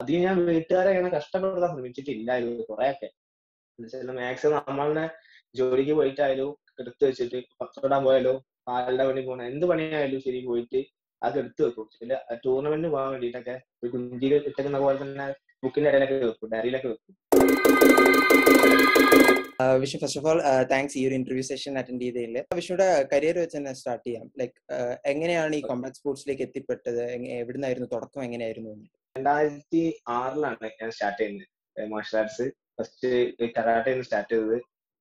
അധികം ഞാൻ വീട്ടുകാരെ അങ്ങനെ കഷ്ടപ്പെടുത്താൻ ശ്രമിച്ചിട്ടില്ലായിരുന്നു കുറെയൊക്കെ എന്നുവെച്ചാൽ മാക്സിമം നമ്മളെ ജോലിക്ക് പോയിട്ടായാലും എടുത്തു വെച്ചിട്ട് പത്തോടാൻ പോയാലോ പാലിന്റെ പണി പോകണം എന്ത് പണിയായാലും ശരി പോയിട്ട് അത് എടുത്തു വെക്കും ചില ടൂർണമെന്റിന് പോകാൻ വേണ്ടിയിട്ടൊക്കെ ഒരു കുഞ്ചിയിൽ ഇട്ടേക്കുന്ന പോലെ തന്നെ ബുക്കിന്റെ ഇടയിലൊക്കെ വെക്കും ഡയറിയിലൊക്കെ വെക്കും Vishu first of all thanks ഈ ഒരു ഇന്റർവ്യൂ സെഷൻ അറ്റൻഡ് ചെയ്തതിൽ വിഷുയുടെ കരിയർ വെച്ച് തന്നെ സ്റ്റാർട്ട് ചെയ്യാം ലൈക്ക് എങ്ങനെയാണ് ഈ കോമ്പാക്ട് സ്പോർട്സിലേക്ക് എത്തിപ്പെട്ടത് എങ്ങ- എവിടുന്നായിരുന്നു തുടക്കം എങ്ങനെയായിരുന്നു എന്ന്? രണ്ടായിരത്തി ആറിലാണ് ഞാൻ സ്റ്റാർട്ട് ചെയ്യുന്നത് martial arts first karate start ചെയ്തത്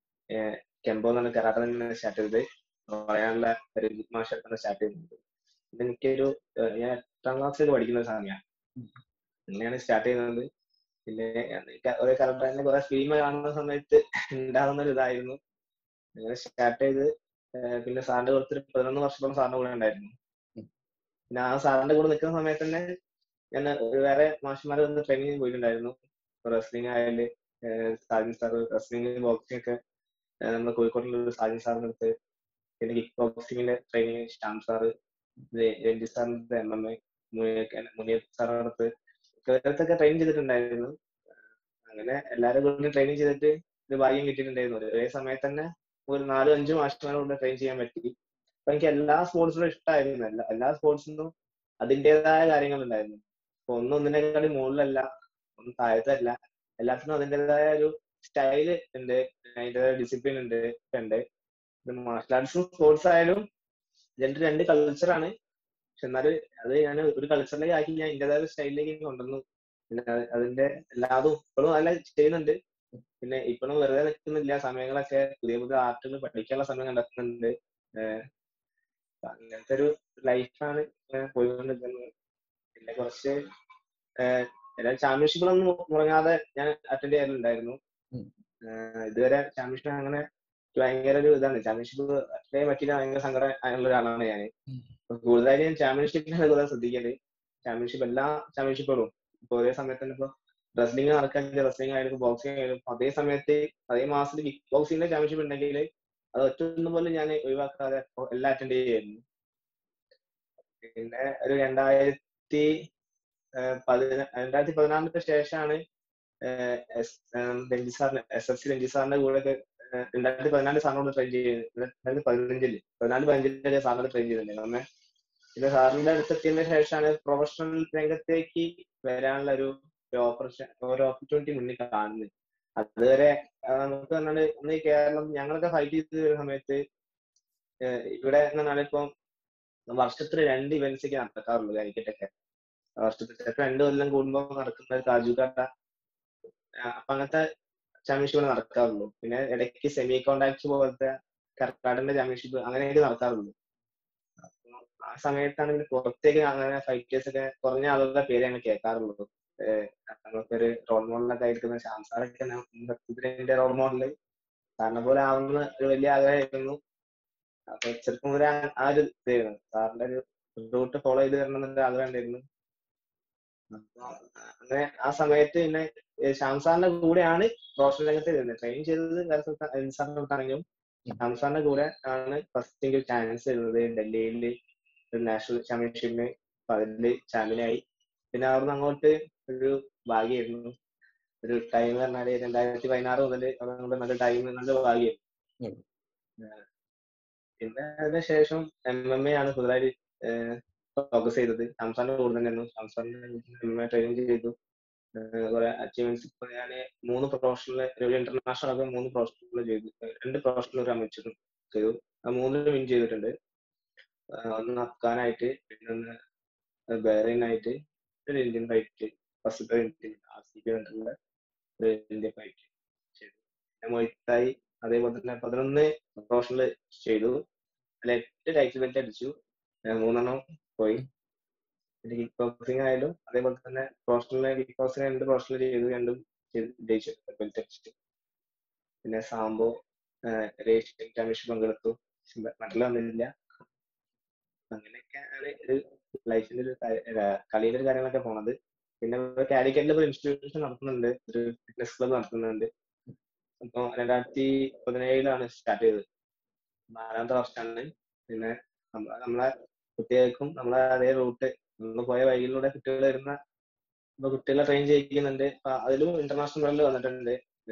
കെമ്പോ എന്നാണ് കരാട്ടെ തന്നെ സ്റ്റാർട്ട് ചെയ്തത് പറയാനുള്ള ഒരു മാർഷൽ ആർട്ടാണ് സ്റ്റാർട്ട് ചെയ്തത് ഇത് എനിക്കൊരു ഏഹ് ഞാൻ എട്ടാം ക്ലാസ്സിൽ പഠിക്കുന്ന ഒരു സമയമാണ് അങ്ങനെയാണ് സ്റ്റാർട്ട് ചെയ്യുന്നത് പിന്നെ ക- ഒരു കരാട്ടെ കുറെ ഫിലിം കാണുന്ന സമയത്ത് ഉണ്ടാകുന്ന ഒരു ഇതായിരുന്നു അങ്ങനെ സ്റ്റാർട്ട് ചെയ്ത് ഏഹ് പിന്നെ സാറിന്റെ കുറച്ച് പതിനൊന്ന് വർഷത്തോളം സാറിന്റെ കൂടെ ഉണ്ടായിരുന്നു പിന്നെ ആ സാറിന്റെ കൂടെ നിൽക്കുന്ന സമയത്ത് തന്നെ ഞാൻ ഒരു വേറെ മാഷന്മാരെ ഒന്ന് ട്രെയിനിങ് പോയിട്ടുണ്ടായിരുന്നു റെസ്ലിംഗ് ആയാല് സാജിൻ സാർ റെസ്ലിംഗ് ബോക്സിംഗ് ഒക്കെ ഏഹ് നമ്മുടെ കോഴിക്കോട്ടിലുള്ള ഒരു സാജിൻ സാറിന്റെ അടുത്ത് പിന്നെ കിക്ക് ബോക്സിംഗിന്റെ ട്രെയിനിങ് ശ്യാം സാറ് രഞ്ജിത് സാറിന്റെ എം എം എ മുനിയർ സാറിന്റെ അടുത്ത് ഇവരടുത്തൊക്കെ ട്രെയിൻ ചെയ്തിട്ടുണ്ടായിരുന്നു അങ്ങനെ എല്ലാവരും കൂടി ട്രെയിനിങ് ചെയ്തിട്ട് ഒരു ഭാഗ്യം കിട്ടിയിട്ടുണ്ടായിരുന്നു ഒരേ സമയത്ത് തന്നെ ഒരു നാലും അഞ്ചും മാഷന്മാരെ കൊണ്ട് ട്രെയിൻ ചെയ്യാൻ പറ്റി അപ്പൊ എനിക്ക് എല്ലാ സ്പോർട്സിനും ഇഷ്ടമായിരുന്നു എല്ലാ എല്ലാ സ്പോർട്സിനും അതിൻ്റെതായ കാര്യങ്ങൾ ഉണ്ടായിരുന്നു അപ്പൊ ഒന്നും ഒന്നിനേക്കാളും മുകളിലല്ല ഒന്നും താഴത്തല്ല എല്ലാത്തിനും അതിൻ്റെതായ ഒരു സ്റ്റൈല് ഉണ്ട് അതിൻ്റെതായ ഡിസിപ്ലിൻ ഉണ്ട് ഒക്കെ ഉണ്ട് മാർഷൽ ആർട്സും സ്പോർട്സ് ആയാലും രണ്ട് രണ്ട് കൾച്ചറാണ് പക്ഷെ എന്നാലും അത് ഞാൻ ഒരു കൾച്ചറിലേക്ക് ആക്കി ഞാൻ ഇന്റേതായ ഒരു സ്റ്റൈലിലേക്ക് കൊണ്ടുവന്നു പിന്നെ അത് അതിന്റെ എല്ലാതും ഇപ്പോഴും നല്ല ചെയ്യുന്നുണ്ട് പിന്നെ ഇപ്പോഴും വെറുതെ നിൽക്കുന്നില്ല സമയങ്ങളൊക്കെ പുതിയ പുതിയ ആർട്ടുകൾ പഠിക്കാനുള്ള സമയം കണ്ടെത്തുന്നുണ്ട് ഏഹ് അപ്പൊ അങ്ങനത്തെ ഒരു ലൈഫാണ് പോയിക്കൊണ്ടിരിക്കുന്നത് പിന്നെ കുറച്ച് ഏഹ് എല്ലാ ചാമ്പ്യൻഷിപ്പിലൊന്നും മുടങ്ങാതെ ഞാൻ അറ്റൻഡ് ചെയ്യാറുണ്ടായിരുന്നു ഉം. ഏഹ് ഇതുവരെ ചാമ്പ്യൻഷിപ്പ് അങ്ങനെ ഭയങ്കര ഒരു ഇതാണ് ചാമ്പ്യൻഷിപ്പ് അറ്റൻഡ് ചെയ്യാൻ പറ്റിയില്ല ഭയങ്കര സങ്കടം ആയുള്ള ഒരാളാണ് ഞാൻ കൂടുതലായിട്ട് ഞാൻ ചാമ്പ്യൻഷിപ്പിനാണ് കൂടുതൽ ശ്രദ്ധിക്കല് ചാമ്പ്യൻഷിപ്പ് എല്ലാ ചാമ്പ്യൻഷിപ്പുകളും ഇപ്പൊ ഒരേ സമയത്ത് തന്നെ ഇപ്പൊ റെസ്ലിംഗ് നടക്കാൻ റെസ്ലിംഗ് ആയാലും ബോക്സിംഗ് ആയാലും അതേ സമയത്ത് അതേ മാസത്തിൽ കിക്ക് ബോക്സിംഗിന്റെ ചാമ്പ്യൻഷിപ്പ് ഉണ്ടെങ്കിൽ അത് ഒറ്റൊന്നും പോലും ഞാൻ ഒഴിവാക്കാതെ എല്ലാം അറ്റൻഡ് ചെയ്യായിരുന്നു പിന്നെ ഒരു രണ്ടായിരത്തി ഏഹ് പതിന രണ്ടായിരത്തി പതിനാറിന് ശേഷമാണ് രഞ്ജി സാറിന് എസ് എഫ് സി രഞ്ജി സാറിന്റെ കൂടെ ഒക്കെ ഏഹ് രണ്ടായിരത്തി പതിനാല് സാറിനോട് ട്രെയിൻ ചെയ്യുന്നത് രണ്ടായിരത്തി പതിനഞ്ചില് പതിനാല് പതിനഞ്ചില് സാറിനോട് ട്രെയിൻ ചെയ്തിട്ടുണ്ട് അന്ന് പിന്നെ സാറിന്റെ അടുത്തെത്തിയതിനു ശേഷമാണ് പ്രൊഫഷണൽ രംഗത്തേക്ക് വരാനുള്ള ഒരു ഓപ്പർച്യൂ ഒരു ഓപ്പർച്യൂണിറ്റി മുന്നിൽ കാണുന്നത് അതുവരെ ആ, നമുക്ക് പറഞ്ഞാല് ഇന്ന് ഈ കേരളം ഞങ്ങളൊക്കെ ഫൈറ്റ് ചെയ്ത് വരുന്ന സമയത്ത് ഏഹ് ഇവിടെ എന്ന് പറഞ്ഞാൽ ഇപ്പം വർഷത്തിൽ രണ്ട് ഇവന്റ്സ് ഒക്കെ നടക്കാറുള്ളൂ കാലിക്കറ്റൊക്കെ വർഷത്തിൽ ചിലപ്പോൾ രണ്ട് കൊല്ലം കൂടുമ്പോൾ നടക്കുന്ന ഒരു കാജുകാട്ട അപ്പൊ അങ്ങനത്തെ ചാമ്പ്യൻഷിപ്പ് നടക്കാറുള്ളൂ പിന്നെ ഇടയ്ക്ക് സെമി കോണ്ടാക്ട് പോലത്തെ കർക്കാടന്റെ ചാമ്പ്യൻഷിപ്പ് അങ്ങനെയൊക്കെ നടക്കാറുള്ളൂ അപ്പൊ ആ സമയത്താണെങ്കിൽ പുറത്തേക്ക് അങ്ങനെ ഫൈറ്റേഴ്സ് ഒക്കെ കുറഞ്ഞ ആളുകളുടെ പേര് ഞങ്ങൾ കേൾക്കാറുള്ളൂ ഏഹ് നമുക്കൊരു റോൾ മോഡലൊക്കെ ആയിരിക്കുന്ന ശ്യാം സാറൊക്കെ എന്റെ റോൾ മോഡല് സാറിനെ പോലെ ആവുന്ന ഒരു വലിയ ആഗ്രഹമായിരുന്നു അപ്പൊ ചെറുപ്പം മുതലേ ആ- ആ ഒരു ഇതായിരുന്നു സാറിന്റെ ഒരു റൂട്ട് ഫോളോ ചെയ്ത് വരണം എന്നൊരു ആഗ്രഹം ഉണ്ടായിരുന്നു അപ്പൊ അങ്ങനെ ആ സമയത്ത് പിന്നെ ഏഹ് ശ്യാം സാറിന്റെ കൂടെയാണ് പ്രൊഫഷണൽ രംഗത്ത് വരുന്നത് ട്രെയിൻ ചെയ്തത് സാറിനോട്ടാണെങ്കിലും ശ്യാം സാറിന്റെ കൂടെ ആണ് ഫസ്റ്റ് എനിക്ക് ചാൻസ് വരുന്നത് ഡൽഹിയിൽ ഒരു നാഷണൽ ചാമ്പ്യൻഷിപ്പിന് അപ്പൊ അതില് ചാമ്പ്യനായി പിന്നെ അവിടുന്ന് അങ്ങോട്ട് ഒരു ഭാഗ്യമായിരുന്നു ഒരു ടൈം പറഞ്ഞാല് രണ്ടായിരത്തി പതിനാറ് മുതൽ അങ്ങോട്ട് നല്ല ടൈം നല്ല ഭാഗ്യമായിരുന്നു ഉം. ഏഹ് പിന്നെ അതിന് ശേഷം എം എം എ ആണ് കൂടുതലായിട്ട് ഫോക്കസ് ചെയ്തത് സംസ്ഥാന കൂടുതൽ തന്നെയായിരുന്നു സംസ്ഥാന എം എം എ ട്രെയിനിങ് ചെയ്തു ഏഹ് കുറെ അച്ചീവ്മെന്റ്സ് ഇപ്പൊ ഞാൻ മൂന്ന് പ്രൊഫഷണൽ ഒരു ഇന്റർനാഷണൽ ഒക്കെ മൂന്ന് പ്രൊഫഷണൽ ചെയ്തു ഏഹ് രണ്ട് പ്രൊഫഷണൽ ഒരു അമേച്ചർ ചെയ്തു ആ മൂന്നിലും വിൻ ചെയ്തിട്ടുണ്ട് ഏഹ് ഒന്ന് അഫ്ഗാനായിട്ട് പിന്നെ ഒന്ന് ബഹ്റൈനായിട്ട് ഒരു Indian fight first Indian R C P കണ്ടിട്ടുള്ള ഒരു ഇന്ത്യൻ ഫൈറ്റ് ചെയ്തു പിന്നെ മൊയ്ത്തായി അതേപോലെ തന്നെ പതിനൊന്ന് പ്രൊഫഷണൽ ചെയ്തു അതിൽ എട്ട് ടൈറ്റിൽ ബെൽറ്റ് അടിച്ചു ഏഹ് മൂന്നെണ്ണം പോയി പിന്നെ കിക്ക് ബോക്സിംഗ് ആയാലും അതേപോലെ തന്നെ പ്രൊഫഷണൽ കിക്ക് ബോക്സിംഗ് രണ്ട് പ്രൊഫഷണൽ ചെയ്തു രണ്ടും ചെയ്ത് ജയിച്ചു ബെൽറ്റ് അടിച്ചു പിന്നെ സാംബോ ഏഹ് ഒരു ഏഷ്യൻ ചാമ്പ്യൻഷിപ്പ് പങ്കെടുത്തു മെഡൽ വന്നില്ല അങ്ങനെയൊക്കെയാണ് ഒരു ലൈഫിന്റെ ഒരു കാ- ഏഹ് കളിയുടെ ഒരു കാര്യങ്ങളൊക്കെ പോണത് പിന്നെ കാലിക്കറ്റിൽ ഒരു ഇൻസ്റ്റിറ്റ്യൂഷൻ നടത്തുന്നുണ്ട് ഒരു ഫിറ്റ്നസ് ക്ലബ് നടത്തുന്നുണ്ട് അപ്പൊ രണ്ടായിരത്തി പതിനേഴിലാണ് സ്റ്റാർട്ട് ചെയ്തത് നാലാമത്തെ വർഷമാണ് പിന്നെ നമ്മളെ നമ്മളെ കുട്ടികൾക്കും നമ്മളെ അതേ റൂട്ട് നമ്മൾ പോയ വഴിയിലൂടെ കുട്ടികൾ വരുന്ന ഇപ്പൊ കുട്ടികളെ ട്രെയിൻ ചെയ്യിക്കുന്നുണ്ട് അപ്പൊ അതിലും ഇന്റർനാഷണൽ ലെവലിൽ വന്നിട്ടുണ്ട്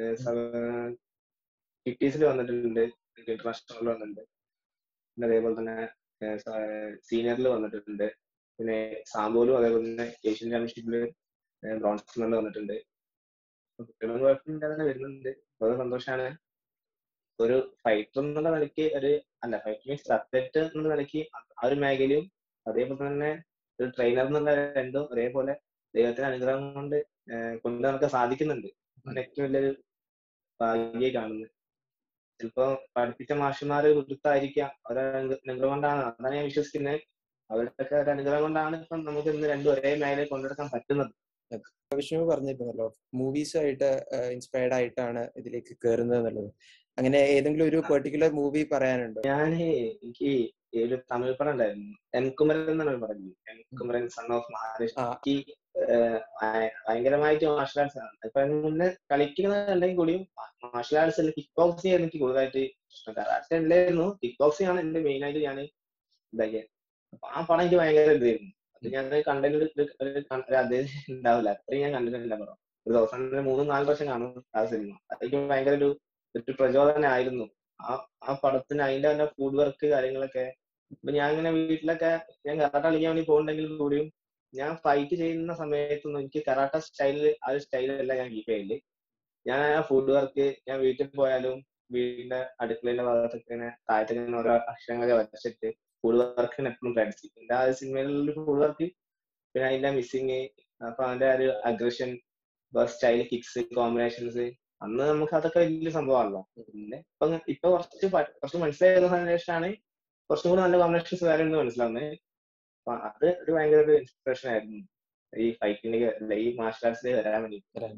കിറ്റീസിൽ വന്നിട്ടുണ്ട് ഇന്റർനാഷണൽ വന്നിട്ടുണ്ട് പിന്നെ അതേപോലെ തന്നെ സീനിയറിൽ വന്നിട്ടുണ്ട് പിന്നെ സാമ്പോലും അതേപോലെ തന്നെ ഏഷ്യൻ ചാമ്പ്യൻഷിപ്പിൽ ബ്രോൺസ് മെഡൽ വന്നിട്ടുണ്ട് കുട്ടികളും കുഴപ്പമില്ലാതെ തന്നെ വരുന്നുണ്ട് വളരെ സന്തോഷമാണ് ഒരു ഫൈറ്റർ എന്നുള്ള നിലയ്ക്ക് ഒരു അല്ല ഫൈറ്റർ മീൻസ് അത്ലറ്റ് എന്നുള്ള നിലയ്ക്ക് ആ ഒരു മേഖലയും അതേപോലെ തന്നെ ഒരു ട്രെയിനർ എന്നുള്ള രണ്ടും ഒരേപോലെ ദൈവത്തിന്റെ അനുഗ്രഹം കൊണ്ട് കൊണ്ട് നമുക്ക് സാധിക്കുന്നുണ്ട് അതാണ് ഏറ്റവും വലിയൊരു ഭാഗ്യമായി കാണുന്നത് ചിലപ്പോ പഠിപ്പിച്ച മാഷുമാര് കൊടുത്തായിരിക്കാം അവരുടെ അനുഗ്രഹം കൊണ്ടാണ് അതാണ് ഞാൻ വിശ്വസിക്കുന്നത് അവരുടെയൊക്കെ ഒരു അനുഗ്രഹം കൊണ്ടാണ് ഇപ്പം നമുക്ക് ഇന്ന് രണ്ടും ഒരേ മേഖലയിൽ കൊണ്ടുനടക്കാൻ പറ്റുന്നത് വിഷ്ണു പറഞ്ഞിരുന്നല്ലോ മൂവീസുമായിട്ട് ഇൻസ്പയർഡ് ആയിട്ടാണ് ഇതിലേക്ക് കയറുന്നത് എന്നുള്ളത് അങ്ങനെ ഏതെങ്കിലും ഒരു പെർട്ടിക്കുലർ മൂവി പറയാനുണ്ടോ ഞാൻ എനിക്ക് ഒരു തമിഴ് പടം ഉണ്ടായിരുന്നു എൻകുമരൻ എന്നാണ് പറഞ്ഞു എൻകുമരൻ സൺ ഓഫ് മഹാരാഷ്ട്ര ഭയങ്കരമായിട്ട് മാർഷൽ ആർട്സ് ആണ് ഇപ്പൊ അതിന് മുന്നേ കളിക്കുന്നുണ്ടെങ്കിൽ കൂടിയും മാർഷൽ ആർട്സ് കിക്ക് ബോക്സിംഗ് എനിക്ക് കൂടുതലായിട്ട് ഇഷ്ടം കരാട്ടെ ഉണ്ടായിരുന്നു കിക്ക് ബോക്സിംഗ് ആണ് എന്റെ മെയിൻ ആയിട്ട് ഞാൻ ഇതാക്കിയത് അപ്പൊ ആ പടം എനിക്ക് ഭയങ്കര ഇതായിരുന്നു അത് ഞാൻ കണ്ടന്റ് അദ്ദേഹം ഉണ്ടാവില്ല അത്രയും ഞാൻ കണ്ടിട്ടില്ല പടം ഒരു ദിവസം മൂന്നും നാല് വർഷം കാണും ആ സിനിമ അതെനിക്ക് ഭയങ്കര ഒരു ഒരു പ്രചോദനമായിരുന്നു ആ ആ പടത്തിന് അതിന്റെ തന്നെ ഫുഡ് വർക്ക് കാര്യങ്ങളൊക്കെ ഇപ്പൊ ഞാൻ ഇങ്ങനെ വീട്ടിലൊക്കെ ഞാൻ കരാട്ട കളിക്കാൻ വേണ്ടി പോകുന്നുണ്ടെങ്കിൽ കൂടിയും ഞാൻ ഫൈറ്റ് ചെയ്യുന്ന സമയത്തൊന്നും എനിക്ക് കരാട്ട സ്റ്റൈലിൽ ആ ഒരു സ്റ്റൈലല്ല ഞാൻ കീപ്പ് ചെയ്യല് ഞാൻ ആ ഫുഡ് വർക്ക് ഞാൻ വീട്ടിൽ പോയാലും വീടിന്റെ അടുക്കളയുടെ ഭാഗത്തൊക്കെ ഇങ്ങനെ താഴത്തേക്ക് ഓരോ അക്ഷരങ്ങളൊക്കെ വരച്ചിട്ട് ഫുഡ് വർക്കിന് എപ്പോഴും പ്രാക്ടീസ് എന്റെ ആ സിനിമയിലുള്ള ഫുഡ് വർക്ക് പിന്നെ അതിന്റെ മിസ്സിങ് അപ്പൊ അതിന്റെ ഒരു അഗ്രഷൻ സ്റ്റൈൽ കിക്സ് കോമ്പിനേഷൻസ് അന്ന് നമുക്ക് അതൊക്കെ വലിയ സംഭവമാണല്ലോ പിന്നെ ഇപ്പൊ ഇപ്പൊ കുറച്ച് കുറച്ച് മനസ്സിലായതിനു ശേഷമാണ് കുറച്ചും കൂടി നല്ല കോമ്പിനേഷൻസ് വേറെ ഉണ്ട് മനസ്സിലാവുന്നത് അപ്പൊ അത് ഒരു ഭയങ്കര ഒരു ഇൻസ്പിറേഷൻ ആയിരുന്നു ഈ ഫൈറ്റിലേക്ക് അല്ല ഈ മാർഷൽ ആർട്സിലേക്ക് വരാൻ വേണ്ടി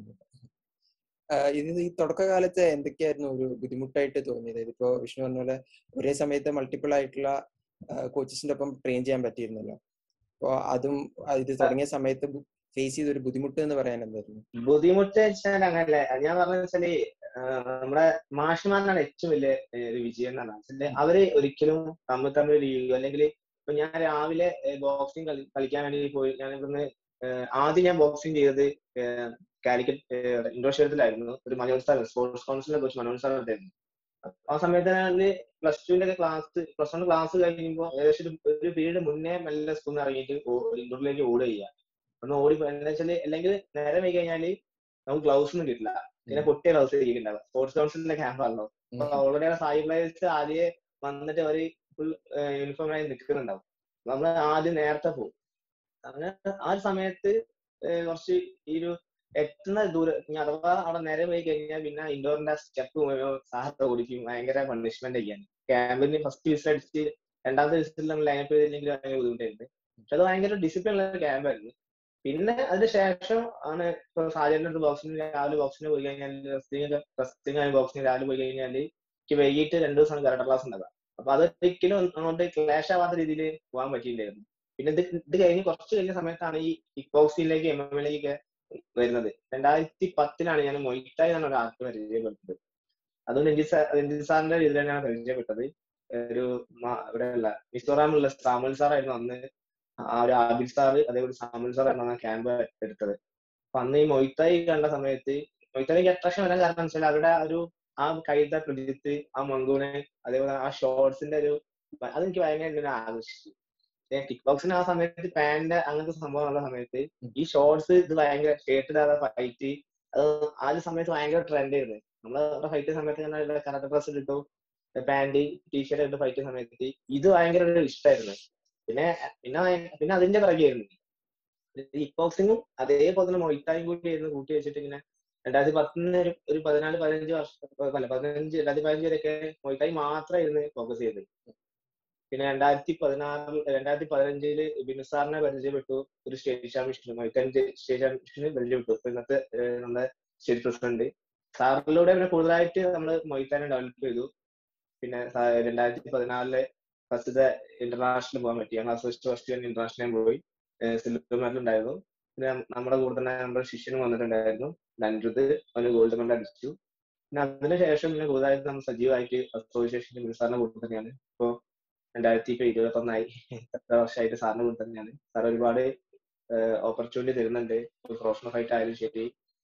ഇത് ഈ തുടക്കകാലത്ത് എന്തൊക്കെയായിരുന്നു ഒരു ബുദ്ധിമുട്ടായിട്ട് തോന്നിയത് ഇതിപ്പോ വിഷ്ണു പറഞ്ഞ പോലെ ഒരേ സമയത്ത് മൾട്ടിപ്പിൾ ആയിട്ടുള്ള കോച്ചസിന്റെ ഒപ്പം ട്രെയിൻ ചെയ്യാൻ പറ്റിയിരുന്നല്ലോ അപ്പൊ അതും ഇത് തുടങ്ങിയ സമയത്ത് ഫേസ് ചെയ്ത ഒരു ബുദ്ധിമുട്ട് എന്ന് പറയാൻ എന്തായിരുന്നു ബുദ്ധിമുട്ട് വെച്ചാൽ അങ്ങനല്ലേ ഞാൻ പറഞ്ഞ വെച്ചാല് നമ്മുടെ മാഷിമാരാണ് ഏറ്റവും വലിയ ഒരു വിജയം എന്ന് പറഞ്ഞാൽ അവര് ഒരിക്കലും തമ്മിൽ തമ്മിൽ ലീവ് അല്ലെങ്കിൽ ഇപ്പൊ ഞാൻ രാവിലെ ബോക്സിംഗ് കളിക്കാൻ വേണ്ടി പോയി ഞാൻ ഇവിടുന്ന് ആദ്യം ഞാൻ ബോക്സിംഗ് ചെയ്തത് കാലിക്കറ്റ് ഇൻഡോർ സ്റ്റേഡിയത്തിലായിരുന്നു ഒരു മനോജ് സാർ സ്പോർട്സ് കൗൺസിലിനെ കുറിച്ച് മനോജ് സാർ ഉണ്ടായിരുന്നു ആ സമയത്ത് പ്ലസ് ടുവിന്റെ ക്ലാസ് പ്ലസ് വൺ ക്ലാസ് കഴിയുമ്പോൾ ഏകദേശം ഒരു പീരീഡ് മുന്നേ മെല്ലെ സ്കൂളിൽ നിന്ന് ഇറങ്ങിയിട്ട് ഇൻഡോറിലേക്ക് ഓടുക ചെയ്യുക ഒന്ന് ഓടി എന്താ വെച്ചാല് അല്ലെങ്കിൽ നേരെ വൈകി കഴിഞ്ഞാല് നമുക്ക് ഗ്ലൗസ് ഒന്നും കിട്ടില്ല പിന്നെ പൊട്ടിയ ഗ്ലൗസ് ഇരിക്കുന്നുണ്ടാവും സ്പോർട്സ് കൗൺസിലിന്റെ ക്യാമ്പ് ആണല്ലോ അപ്പൊ ഓൾറെഡി സായി പ്ലേയേഴ്സ് ആദ്യം വന്നിട്ട് അവര് ഫുൾ യൂണിഫോം ആയി നിൽക്കുന്നുണ്ടാവും നമ്മൾ ആദ്യം നേരത്തെ പോകും അങ്ങനെ ആ ഒരു സമയത്ത് കുറച്ച് ഈ ഒരു എത്തുന്ന ദൂരം ഇനി അഥവാ അവിടെ നേരെ പോയി കഴിഞ്ഞാൽ പിന്നെ ഇൻഡോറിന്റെ സ്റ്റെപ്പ് സാഹത്തെ ഓടിക്കും ഭയങ്കര പണിഷ്മെന്റ് ഒക്കെയാണ് ക്യാമ്പിന് ഫസ്റ്റ് വിസിൽ അടിച്ച് രണ്ടാമത്തെ വിസിൽ നമ്മൾ ലൈനപ്പ് ചെയ്തില്ലെങ്കിൽ ഭയങ്കര ബുദ്ധിമുട്ടായിരുന്നു പക്ഷെ അത് ഭയങ്കര ഡിസിപ്ലിൻ ഉള്ള ക്യാമ്പായിരുന്നു പിന്നെ അതിന് ശേഷം ആണ് ഇപ്പൊ സാഹചര്യം ബോക്സിന് രാവിലെ ബോക്സിന് പോയി കഴിഞ്ഞാൽ റെസ്റ്റിംഗ് റെസ്റ്റിംഗ് ആയ ബോക്സിന് രാവിലെ പോയി കഴിഞ്ഞാൽ എനിക്ക് വൈകിട്ട് രണ്ടു ദിവസമാണ് കരാട്ട ക്ലാസ് ഉണ്ടാവുക അപ്പൊ അതൊരിക്കലും അങ്ങോട്ട് ക്ലാഷ് ആവാത്ത രീതിയിൽ പോകാൻ പറ്റിയില്ലായിരുന്നു പിന്നെ ഇത് ഇത് കഴിഞ്ഞ് കുറച്ച് കഴിഞ്ഞ സമയത്താണ് ഈ കിക്ക് ബോക്സിംഗിലേക്ക് എം എം എയിലേക്ക് വരുന്നത് രണ്ടായിരത്തി പത്തിലാണ് ഞാൻ മൊയ്റ്റായി എന്നാണ് ഒരു ആർട്ട് പരിചയപ്പെട്ടത് അതുകൊണ്ട് രഞ്ജിത് സാർ രഞ്ജിത് സാറിന്റെ ഇതിലാണ് ഞാൻ പരിചയപ്പെട്ടത് ഒരു ഇവിടെ ഉള്ള മിസോറാമിലുള്ള സാമുൽ സാറായിരുന്നു അന്ന് ആ ഒരു ആബിൽ സാറ് അതേപോലെ സാമുൽ സാറായിരുന്നു ആ ക്യാമ്പ് എടുത്തത് അപ്പൊ അന്ന് ഈ മൊയ്ത്തായി കണ്ട സമയത്ത് മൊയ്ത്തായിക്ക് അട്രാക്ഷൻ വരാൻ കാരണം വെച്ചാൽ അവരുടെ ഒരു ആ കൈത പ്രജിത്ത് ആ മങ്കൂനെ അതേപോലെ ആ ഷോർട്സിന്റെ ഒരു അതെനിക്ക് ഭയങ്കര ആകർഷിച്ചു കിക്ക് ബോക്സിന് ആ സമയത്ത് പാന്റ് അങ്ങനത്തെ സംഭവം ഉള്ള സമയത്ത് ഈ ഷോർട്സ് ഇത് ഭയങ്കര ഷേർട്ട് ഇടാതെ ഫൈറ്റ് അത് ആ ഒരു സമയത്ത് ഭയങ്കര ട്രെൻഡ് ആയിരുന്നു നമ്മളെ ഫൈറ്റ് സമയത്ത് കരാട്ട ഡ്രസ് ഇട്ടു പാന്റ് ടീഷർട്ട് ഇട്ട് ഫൈറ്റ് സമയത്ത് ഇത് ഭയങ്കര ഒരു ഇഷ്ടമായിരുന്നു പിന്നെ പിന്നെ പിന്നെ അതിന്റെ പിറകെയായിരുന്നു കിക്ക് ബോക്സിങ്ങും അതേപോലെ തന്നെ മൊയ്ത്തായും കൂടി ആയിരുന്നു കൂട്ടി വെച്ചിട്ട് ഇങ്ങനെ രണ്ടായിരത്തി പത്തിന് ഒരു ഒരു പതിനാല് പതിനഞ്ച് വർഷം അല്ല പതിനഞ്ച് രണ്ടായിരത്തി പതിനഞ്ച് വരെയൊക്കെ മൊയ്ത്തായി മാത്രമായിരുന്നു ഫോക്കസ് ചെയ്തത് പിന്നെ രണ്ടായിരത്തി പതിനാറ് രണ്ടായിരത്തി പതിനഞ്ചില് ബിനു സാറിനെ പരിചയപ്പെട്ടു ഒരു സ്റ്റേറ്റ് ചാമ്പ്യൻഷിപ്പ് മൊയ്ത്താൻ്റെ സ്റ്റേറ്റ് ചാമ്പ്യൻഷിപ്പിന് പരിചയപ്പെട്ടു ഇന്നത്തെ നമ്മുടെ സ്റ്റേറ്റ് പ്രസിഡന്റ് സാറിലൂടെ പിന്നെ കൂടുതലായിട്ട് നമ്മൾ മൊയ്ത്താനെ ഡെവലപ്പ് ചെയ്തു പിന്നെ രണ്ടായിരത്തി പതിനാലില് ഫസ്റ്റത്തെ ഇന്റർനാഷണൽ പോകാൻ പറ്റി ഞങ്ങൾ ഫസ്റ്റ് ഫസ്റ്റ് ഇന്റർനാഷണൽ പോയി സിൽവർ മെഡൽ ഉണ്ടായിരുന്നു പിന്നെ നമ്മുടെ കൂടെ തന്നെ നമ്മുടെ ശിഷ്യനും വന്നിട്ടുണ്ടായിരുന്നു നൻരുത് അവന് ഗോൾഡ് മെഡൽ അടിച്ചു പിന്നെ അതിനുശേഷം പിന്നെ കൂടുതലായിട്ട് നമ്മൾ സജീവമായിട്ട് അസോസിയേഷൻ സാറിന്റെ കൂടെ തന്നെയാണ് ഇപ്പോ രണ്ടായിരത്തി ഇപ്പൊ ഇരുപത്തി ഒന്നായി എത്ര വർഷമായിട്ട് സാറിന്റെ കൂടെ തന്നെയാണ് സാർ ഒരുപാട് ഓപ്പർച്യൂണിറ്റി തരുന്നുണ്ട് പ്രൊഫഷണൽ ഫൈറ്റ് ആയാലും ശരി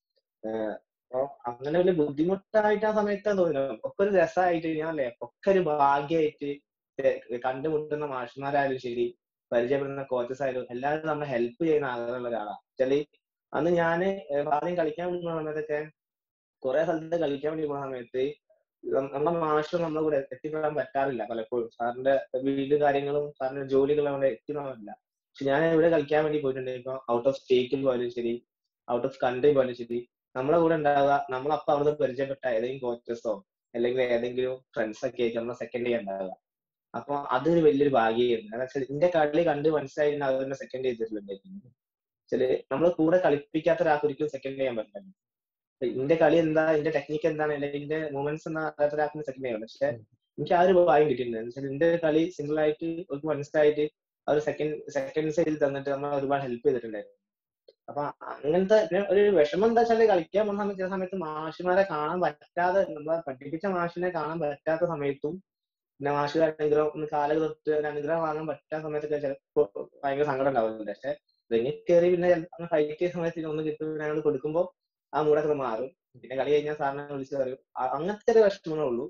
ഏഹ് അപ്പൊ അങ്ങനെ വലിയ ബുദ്ധിമുട്ടായിട്ട് ആ സമയത്ത് തോന്നുന്നു ഒക്കെ ഒരു രസമായിട്ട് ഞാനല്ലേ ഒക്കെ ഒരു ഭാഗ്യമായിട്ട് കണ്ടുമുട്ടുന്ന മാഷന്മാരായാലും ശരി പരിചയപ്പെടുന്ന കോച്ചസ് ആയാലും എല്ലാവരും നമ്മളെ ഹെൽപ്പ് ചെയ്യുന്ന ആളുകളുള്ള ഒരാളാണ് വെച്ചാല് അന്ന് ഞാന് ആദ്യം കളിക്കാൻ വേണ്ടി പോകുന്ന സമയത്തൊക്കെ കുറെ സ്ഥലത്ത് കളിക്കാൻ വേണ്ടി പോകുന്ന സമയത്ത് നം- നമ്മുടെ മാഷ് നമ്മളെ കൂടെ എത്തിപ്പെടാൻ പറ്റാറില്ല പലപ്പോഴും സാറിന്റെ വീട് കാര്യങ്ങളും സാറിന്റെ ജോലികളും അവിടെ എത്തിപ്പെടാറില്ല പക്ഷെ ഞാൻ ഇവിടെ കളിക്കാൻ വേണ്ടി പോയിട്ടുണ്ടെങ്കിൽ ഇപ്പൊ ഔട്ട് ഓഫ് സ്റ്റേറ്റിൽ പോയാലും ശരി ഔട്ട് ഓഫ് കൺട്രി പോയാലും ശരി നമ്മളെ കൂടെ ഉണ്ടാവുക നമ്മളപ്പോ അവിടുന്ന് പരിചയപ്പെട്ട ഏതെങ്കിലും കോച്ചസോ അല്ലെങ്കിൽ ഏതെങ്കിലും ഫ്രണ്ട്സ് ഒക്കെ ആയിട്ട് നമ്മളെ സെക്കൻഡ് ചെയ്യാൻ ഉണ്ടാവുക അപ്പൊ അതൊരു വലിയൊരു ഭാഗ്യമായിരുന്നു കാരണം വെച്ചാൽ എന്റെ കളി കണ്ട് മനസ്സിലായിരുന്നു അത് തന്നെ സെക്കൻഡ് ചെയ്തിട്ടുണ്ടായിരുന്നു വെച്ചാല് നമ്മളെ കൂടെ കളിപ്പിക്കാത്ത ഒരാൾക്ക് ഒരിക്കലും സെക്കൻഡ് ചെയ്യാൻ പറ്റില്ല എന്റെ കളി എന്താ എന്റെ ടെക്നിക്ക് എന്താണ് അല്ലെങ്കിൽ എന്റെ മൂവ്മെന്റ്സ് എന്താ അറിയാത്ത ഒരാൾക്ക് സെക്കൻഡ് ചെയ്യാൻ പക്ഷെ എനിക്ക് ആ ഒരു ഭാഗ്യം കിട്ടിയിട്ടുണ്ട് എന്ന് വെച്ചാൽ എന്റെ കളി സിംഗിൾ ആയിട്ട് ഒരു മനസ്സിലായിട്ട് ആ ഒരു സെക്കൻഡ് സെക്കൻഡ് സൈഡിൽ തന്നിട്ട് നമ്മൾ ഒരുപാട് ഹെൽപ്പ് ചെയ്തിട്ടുണ്ടായിരുന്നു അപ്പൊ അങ്ങനത്തെ പിന്നെ ഒരു വിഷമം എന്താ വെച്ചാൽ കളിക്കാൻ പോകുന്ന സമയത്ത് ചില സമയത്ത് മാഷിമാരെ കാണാൻ പറ്റാതെ നമ്മളെ പഠിപ്പിച്ച മാഷിനെ കാണാൻ പറ്റാത്ത സമയത്തും പിന്നെ മാഷ് അനുഗ്രഹം ഒന്ന് കാലം തൊട്ട് ഒരു അനുഗ്രഹം വാങ്ങാൻ പറ്റാത്ത സമയത്തൊക്കെ ചിലപ്പോ ഭയങ്കര സങ്കടം ഉണ്ടാവുന്നുണ്ട് പക്ഷെ റിങ്ങിൽ കയറി പിന്നെ ഫൈറ്റ് ചെയ്യുന്ന സമയത്ത് ഒന്ന് കിട്ടും പിന്നെ ഞങ്ങൾ കൊടുക്കുമ്പോൾ ആ മൂടൊക്കെ മാറും പിന്നെ കളി കഴിഞ്ഞാൽ സാറിനെ വിളിച്ച് പറയും അ- അങ്ങനത്തെ ഒരു വിഷമങ്ങളേ ഉള്ളൂ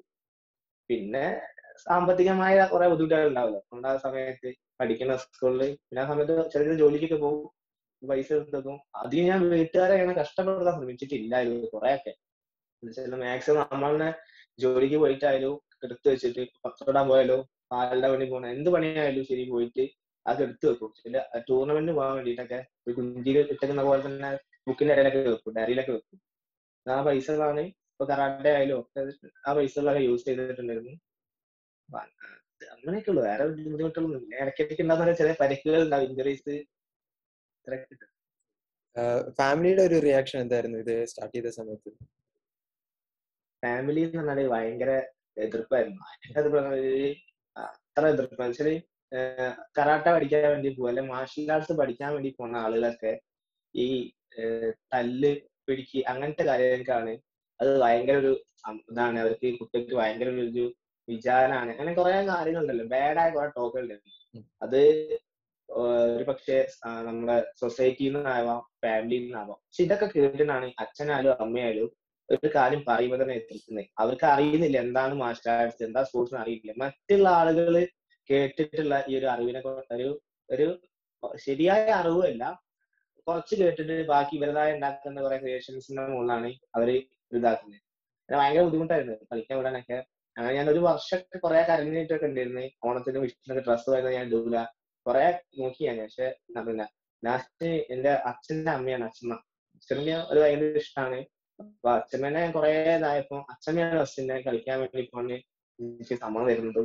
പിന്നെ സാമ്പത്തികമായ കുറെ ബുദ്ധിമുട്ടുകൾ ഉണ്ടാവില്ല അതുകൊണ്ട് ആ സമയത്ത് പഠിക്കുന്ന സ്കൂളിൽ പിന്നെ ആ സമയത്ത് ചെറിയ ജോലിക്കൊക്കെ പോകും പൈസ എടുത്തതും അധികം ഞാൻ വീട്ടുകാരെ അങ്ങനെ കഷ്ടപ്പെടുത്താൻ ശ്രമിച്ചിട്ടില്ലായിരുന്നു കുറെയൊക്കെ മാക്സിമം നമ്മളെ ജോലിക്ക് പോയിട്ടായാലും എടുത്തു വെച്ചിട്ട് പത്രമിടാൻ പോയാലോ പാലിന്റെ പണി പോകണം എന്ത് പണിയായാലും ശരി പോയിട്ട് അത് എടുത്തു വെക്കും ചില ടൂർണമെന്റ് പോകാൻ വേണ്ടിയിട്ടൊക്കെ ഒരു കുഞ്ചിയിൽ ഇട്ടേക്കുന്ന പോലെ തന്നെ ബുക്കിന്റെ ഇടയിലൊക്കെ വെക്കും ഡയറിയിലൊക്കെ വെക്കും ആ പൈസകളാണ് ഇപ്പൊ കറാട്ടെ ആയാലും ഒക്കെ ആ പൈസകളൊക്കെ യൂസ് ചെയ്തിട്ടുണ്ടായിരുന്നു അപ്പൊ അത് അങ്ങനെയൊക്കെ ഉള്ളു വേറെ ബുദ്ധിമുട്ടുകളൊന്നും ഇല്ല ഇടയ്ക്കിടയ്ക്ക് ഉണ്ടാകുന്ന ചെറിയ പരിക്കുകൾ ഉണ്ടാവും ഇഞ്ചറീസ് ഇത്രയൊക്കെ ഫാമിലിയുടെ ഒരു റിയാക്ഷൻ എന്തായിരുന്നു ഇത് സ്റ്റാർട്ട് ചെയ്ത സമയത്ത് ഫാമിലി എന്ന് പറഞ്ഞാല് ഭയങ്കര എതിർപ്പായിരുന്നു ഭയങ്കര എതിർപ്പ് എന്ന് പറഞ്ഞാല് അത്ര എതിർപ്പ് വെച്ചാല് കറാട്ട പഠിക്കാൻ വേണ്ടി പോകും അല്ലെ മാർഷൽ ആർട്സ് പഠിക്കാൻ വേണ്ടി പോകുന്ന ആളുകളൊക്കെ ഈ ഏഹ്, തല്ല് പിടിക്ക് അങ്ങനത്തെ കാര്യങ്ങൾക്കാണ് അത് ഭയങ്കര ഒരു സം- ഇതാണ് അവർക്ക് ഈ കുട്ടികൾക്ക് ഭയങ്കര ഒരു ഒരു വിചാരമാണ് അങ്ങനെ കുറെ കാര്യങ്ങളുണ്ടല്ലോ ബാഡായ കുറെ ടോക്കുകളുണ്ട് ഉം. അത് ഏഹ്, ഒരു പക്ഷേ നമ്മുടെ സൊസൈറ്റിയിൽ നിന്നാവാം ഫാമിലിയിൽ നിന്നാവാം പക്ഷെ ഇതൊക്കെ കേട്ടിട്ടാണ് അച്ഛനായാലും അമ്മയായാലും ഒരു കാര്യം പറയുമ്പോൾ തന്നെ എത്തിക്കുന്നത് അവർക്ക് അറിയുന്നില്ല എന്താണ് മാർഷൽ ആർട്സ് എന്താ സ്പോർട്സ് അറിയില്ല മറ്റുള്ള ആളുകൾ കേട്ടിട്ടുള്ള ഈ ഒരു അറിവിനെ കൊ- ഒരു ഒരു ശരിയായ അറിവല്ല കുറച്ച് കേട്ടിട്ട് ബാക്കി ഇവരുടേതായ ഉണ്ടാക്കുന്ന കുറെ ക്രിയേഷൻസിന്റെ മുകളിലാണ് അവര് ഇതാക്കുന്നത് അത് ഭയങ്കര ബുദ്ധിമുട്ടായിരുന്നു കളിക്കാൻ വിടാനൊക്കെ അങ്ങനെ ഞാൻ ഒരു വർഷമൊക്കെ കുറെ കരഞ്ഞിട്ടൊക്കെ ഉണ്ടായിരുന്നു ഓണത്തിന് വിഷുവിനൊക്കെ ഡ്രസ്സ് വരുന്നത് ഞാൻ ഇടൂല കുറെ നോക്കി ഞാൻ പക്ഷെ പിന്നെ ലാസ്റ്റ് എന്റെ അച്ഛന്റെ അമ്മയാണ് അച്ഛമ്മ അച്ഛനെ ഒരു ഭയങ്കര ഇഷ്ടമാണ് അപ്പൊ അച്ഛമ്മേനെ ഞാൻ കുറെ ഇതായപ്പോ അച്ഛമ്മയാണ് ഫസ്റ്റിനെ കളിക്കാൻ വേണ്ടി പോണ് എനിക്ക് സമ്മതം തരുന്നതും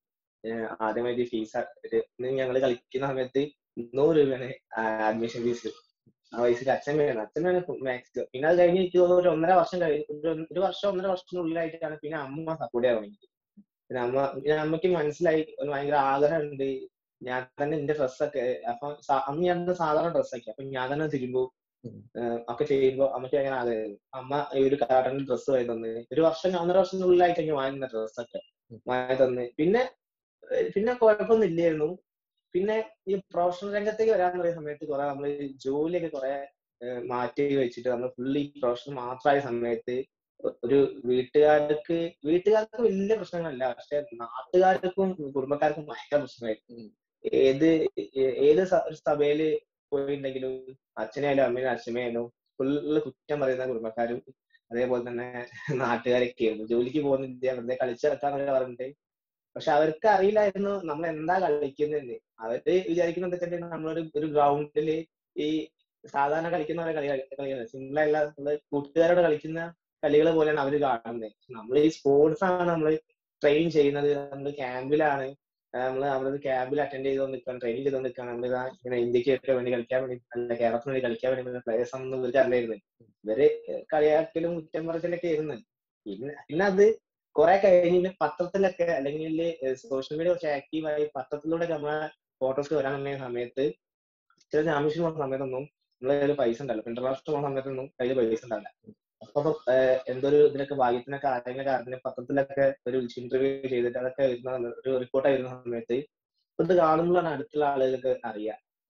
ഏഹ് ആദ്യമായിട്ട് ഫീസ് ഞങ്ങൾ കളിക്കുന്ന സമയത്ത് നൂറ് രൂപയാണ് അഡ്മിഷൻ ഫീസ് ആ വയസ്സിൽ അച്ഛമ്മയാണ് അച്ഛമ്മയാണ് മാക്സ് പിന്നെ അത് കഴിഞ്ഞ് എനിക്ക് തോന്നുന്നു ഒരു ഒന്നര വർഷം കഴിഞ്ഞ് ഒരു- ഒരു വർഷം ഒന്നര വർഷത്തിനുള്ളിലായിട്ടാണ് പിന്നെ അമ്മ സപ്പോർട്ട് ചെയ്യാൻ തുടങ്ങിയത് പിന്നെ അമ്മ പിന്നെ അമ്മയ്ക്ക് മനസ്സിലായി ഒരു ഭയങ്കര ആഗ്രഹമുണ്ട് ഞാൻ തന്നെ എന്റെ ഡ്രസ്സൊക്കെ അപ്പൊ സാ- അന്ന് ഞാൻ സാധാരണ ഡ്രസ്സൊക്കെ അപ്പൊ ഞാൻ തന്നെ തിരുമ്പും ഉം. ഏഹ് ഒക്കെ ചെയ്യുമ്പോ അമ്മയ്ക്ക് ഭയങ്കര ആഗ്രഹമായിരുന്നു അമ്മ ഈ ഒരു കാട്ടന്റെ ഡ്രസ്സ് വാങ്ങി തന്നെ ഒരു വർഷം ഒന്നര വർഷത്തിനുള്ളിലായിട്ട് എനിക്ക് വാങ്ങുന്ന ഡ്രസ്സൊക്കെ ഉം. വാങ്ങി തന്നെ പിന്നെ ഏഹ് പിന്നെ കുഴപ്പമൊന്നും ഇല്ലായിരുന്നു പിന്നെ ഈ പ്രൊഫഷണൽ രംഗത്തേക്ക് വരാൻ പറയുന്ന സമയത്ത് കുറെ നമ്മൾ ജോലിയൊക്കെ കുറെ ഏഹ് മാറ്റി വെച്ചിട്ട് നമ്മൾ ഫുള്ളി പ്രൊഫഷണൽ മാത്രമായ സമയത്ത് ഒരു വീട്ടുകാർക്ക് വീട്ടുകാർക്ക് വലിയ പ്രശ്നങ്ങളല്ല പക്ഷെ നാട്ടുകാർക്കും കുടുംബക്കാർക്കും ഭയങ്കര പ്രശ്നമായിരുന്നു ഉം. ഏത് ഏ- ഏത് സ- ഒരു സഭയില് പോയിട്ടുണ്ടെങ്കിലും അച്ഛനായാലും അമ്മയാലും അച്ഛമ്മയായാലും ഫുള്ള് കുറ്റം പറയുന്ന കുടുംബക്കാരും അതേപോലെ തന്നെ നാട്ടുകാരൊക്കെ ആയിരുന്നു ജോലിക്ക് പോകുന്നില്ല വെറുതെ കളിച്ചു നടക്കാന്നൊക്കെ പറഞ്ഞിട്ട് പക്ഷെ അവർക്ക് അറിയില്ലായിരുന്നു നമ്മൾ എന്താ കളിക്കുന്നതെന്ന് അവര് വിചാരിക്കുന്നത് എന്താ വെച്ചിട്ടുണ്ടെങ്കിൽ നമ്മളൊരു ഒരു ഗ്രൗണ്ടില് ഈ സാധാരണ കളിക്കുന്ന പോലെ കളി കളിക്കുന്നത് സിംഗിൾ അല്ല നമ്മള് കൂട്ടുകാരോട് കളിക്കുന്ന കളികൾ പോലെയാണ് അവര് കാണുന്നത് നമ്മൾ ഈ സ്പോർട്സ് ആണ് നമ്മൾ ട്രെയിൻ ചെയ്യുന്നത് നമ്മൾ ക്യാമ്പിലാണ് നമ്മൾ അവിടെ ക്യാമ്പിൽ അറ്റൻഡ് ചെയ്തുകൊണ്ട് നിൽക്കണം ട്രെയിനിങ് ചെയ്തുകൊണ്ട് നിൽക്കണം നമ്മൾ ഇങ്ങനെ ഇന്ത്യക്ക് വേണ്ടി കളിക്കാൻ വേണ്ടി അല്ല കേരളത്തിന് വേണ്ടി കളിക്കാൻ വേണ്ടി പ്ലേയേഴ്സ് ആണെന്ന് ഇവർക്ക് അറിയായിരുന്നു ഇവര് കളിയാക്കലും കുറ്റം പറച്ചിലൊക്കെ ആയിരുന്നു പിന്നെ പിന്നെ അത് കുറെ കഴിഞ്ഞ് പത്രത്തിലൊക്കെ അല്ലെങ്കിൽ സോഷ്യൽ മീഡിയ കുറച്ച് ആക്റ്റീവായി പത്രത്തിലൂടെ നമ്മളെ ഫോട്ടോസ് വരാൻ തുടങ്ങിയ സമയത്ത് ചില ചാമ്പ്യൻഷിപ്പ് പോകുന്ന സമയത്തൊന്നും നമ്മളെ കയ്യിൽ പൈസ ഉണ്ടല്ലോ ഇന്റർനാഷണൽ പോകുന്ന സമയത്തൊന്നും കയ്യിൽ പൈസ ഉണ്ടാവില്ല അപ്പൊ ഏഹ് എന്തൊരു ഇതിനൊക്കെ ഭാഗ്യത്തിനൊക്കെ ആരെങ്കിലൊക്കെ അറിഞ്ഞ് പത്രത്തിലൊക്കെ ഒരു ഇന്റർവ്യൂ ചെയ്തിട്ട് അതൊക്കെ വരുന്ന സമയത്ത് ഒരു റിപ്പോർട്ടായി വരുന്ന സമയത്ത് ഇത് കാണുമ്പോഴാണ് അടുത്തുള്ള ആളുകൾക്ക് അറിയാം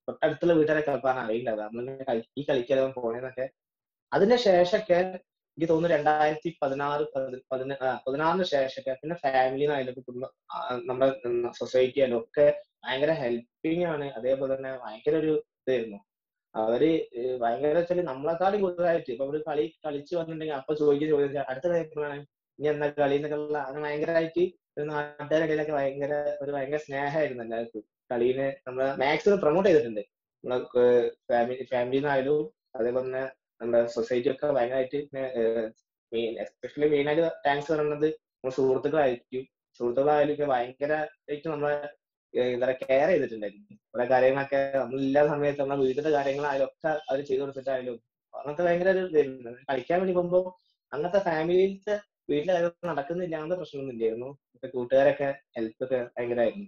തൊട്ടടുത്തുള്ള വീട്ടുകാരെ കളിപ്പാൻ അറിയില്ല നമ്മളിങ്ങനെ കളി ഈ കളിക്കാൻ പോണേന്നൊക്കെ അതിന് ശേഷമൊക്കെ എനിക്ക് തോന്നുന്നു രണ്ടായിരത്തി പതിനാറ് പതിന പതിനാറിന് ശേഷമൊക്കെ പിന്നെ ഫാമിലിന്നായാലും കുടുംബ ആ, നമ്മുടെ സൊസൈറ്റി ആയാലും ഒക്കെ ഭയങ്കര ഹെൽപ്പിംഗ് ആണ് അതേപോലെ തന്നെ ഭയങ്കര ഒരു ഇതായിരുന്നു അവര് ഏഹ് ഭയങ്കര വെച്ചാല് നമ്മളെക്കാളും കൂടുതലായിട്ട് ഇപ്പൊ ഒരു കളി കളിച്ച് വന്നിട്ടുണ്ടെങ്കിൽ അപ്പൊ ചോദിക്കുന്ന ചോദിച്ചാൽ അടുത്ത കഴിയുമ്പോഴാണ് ഇനി എന്താ കളി എന്നൊക്കെ ഉള്ള അങ്ങനെ ഭയങ്കരമായിട്ട് ഒരു നാട്ടുകാരുടെ ഇടയിലൊക്കെ ഭയങ്കര ഒരു ഭയങ്കര സ്നേഹമായിരുന്നു എല്ലാവർക്കും കളീനെ നമ്മളെ മാക്സിമം പ്രൊമോട്ട് ചെയ്തിട്ടുണ്ട് നമ്മളെ ഫാമിലി ഫാമിലിന്നായാലും അതേപോലെ തന്നെ നമ്മുടെ സൊസൈറ്റി ഒക്കെ ഭയങ്കരമായിട്ട് മെയിൻ എസ്പെഷ്യലി മെയിൻ ആയിട്ട് താങ്ക്സ് പറയുന്നത് നമ്മുടെ സുഹൃത്തുക്കളായിരിക്കും സുഹൃത്തുക്കളായാലും ഒക്കെ ഭയങ്കരമായിട്ട് നമ്മളെ ഏഹ് എന്താ പറയുക കെയർ ചെയ്തിട്ടുണ്ടായിരുന്നു കുറെ കാര്യങ്ങളൊക്കെ നമ്മളില്ലാത്ത സമയത്ത് നമ്മളെ വീട്ടിലെ കാര്യങ്ങളായാലും ഒക്കെ അവർ ചെയ്തു കൊടുത്തിട്ടായാലും അങ്ങനത്തെ ഭയങ്കര ഒരു ഇതായിരുന്നു കളിക്കാൻ വേണ്ടി പോകുമ്പോ അങ്ങനത്തെ ഫാമിലിയിലത്തെ വീട്ടിലെ കാര്യം നടക്കുന്നില്ല അങ്ങനത്തെ പ്രശ്നമൊന്നും ഇല്ലായിരുന്നു ഇപ്പൊ കൂട്ടുകാരൊക്കെ ഹെൽപ്പ് ഒക്കെ ഭയങ്കരമായിരുന്നു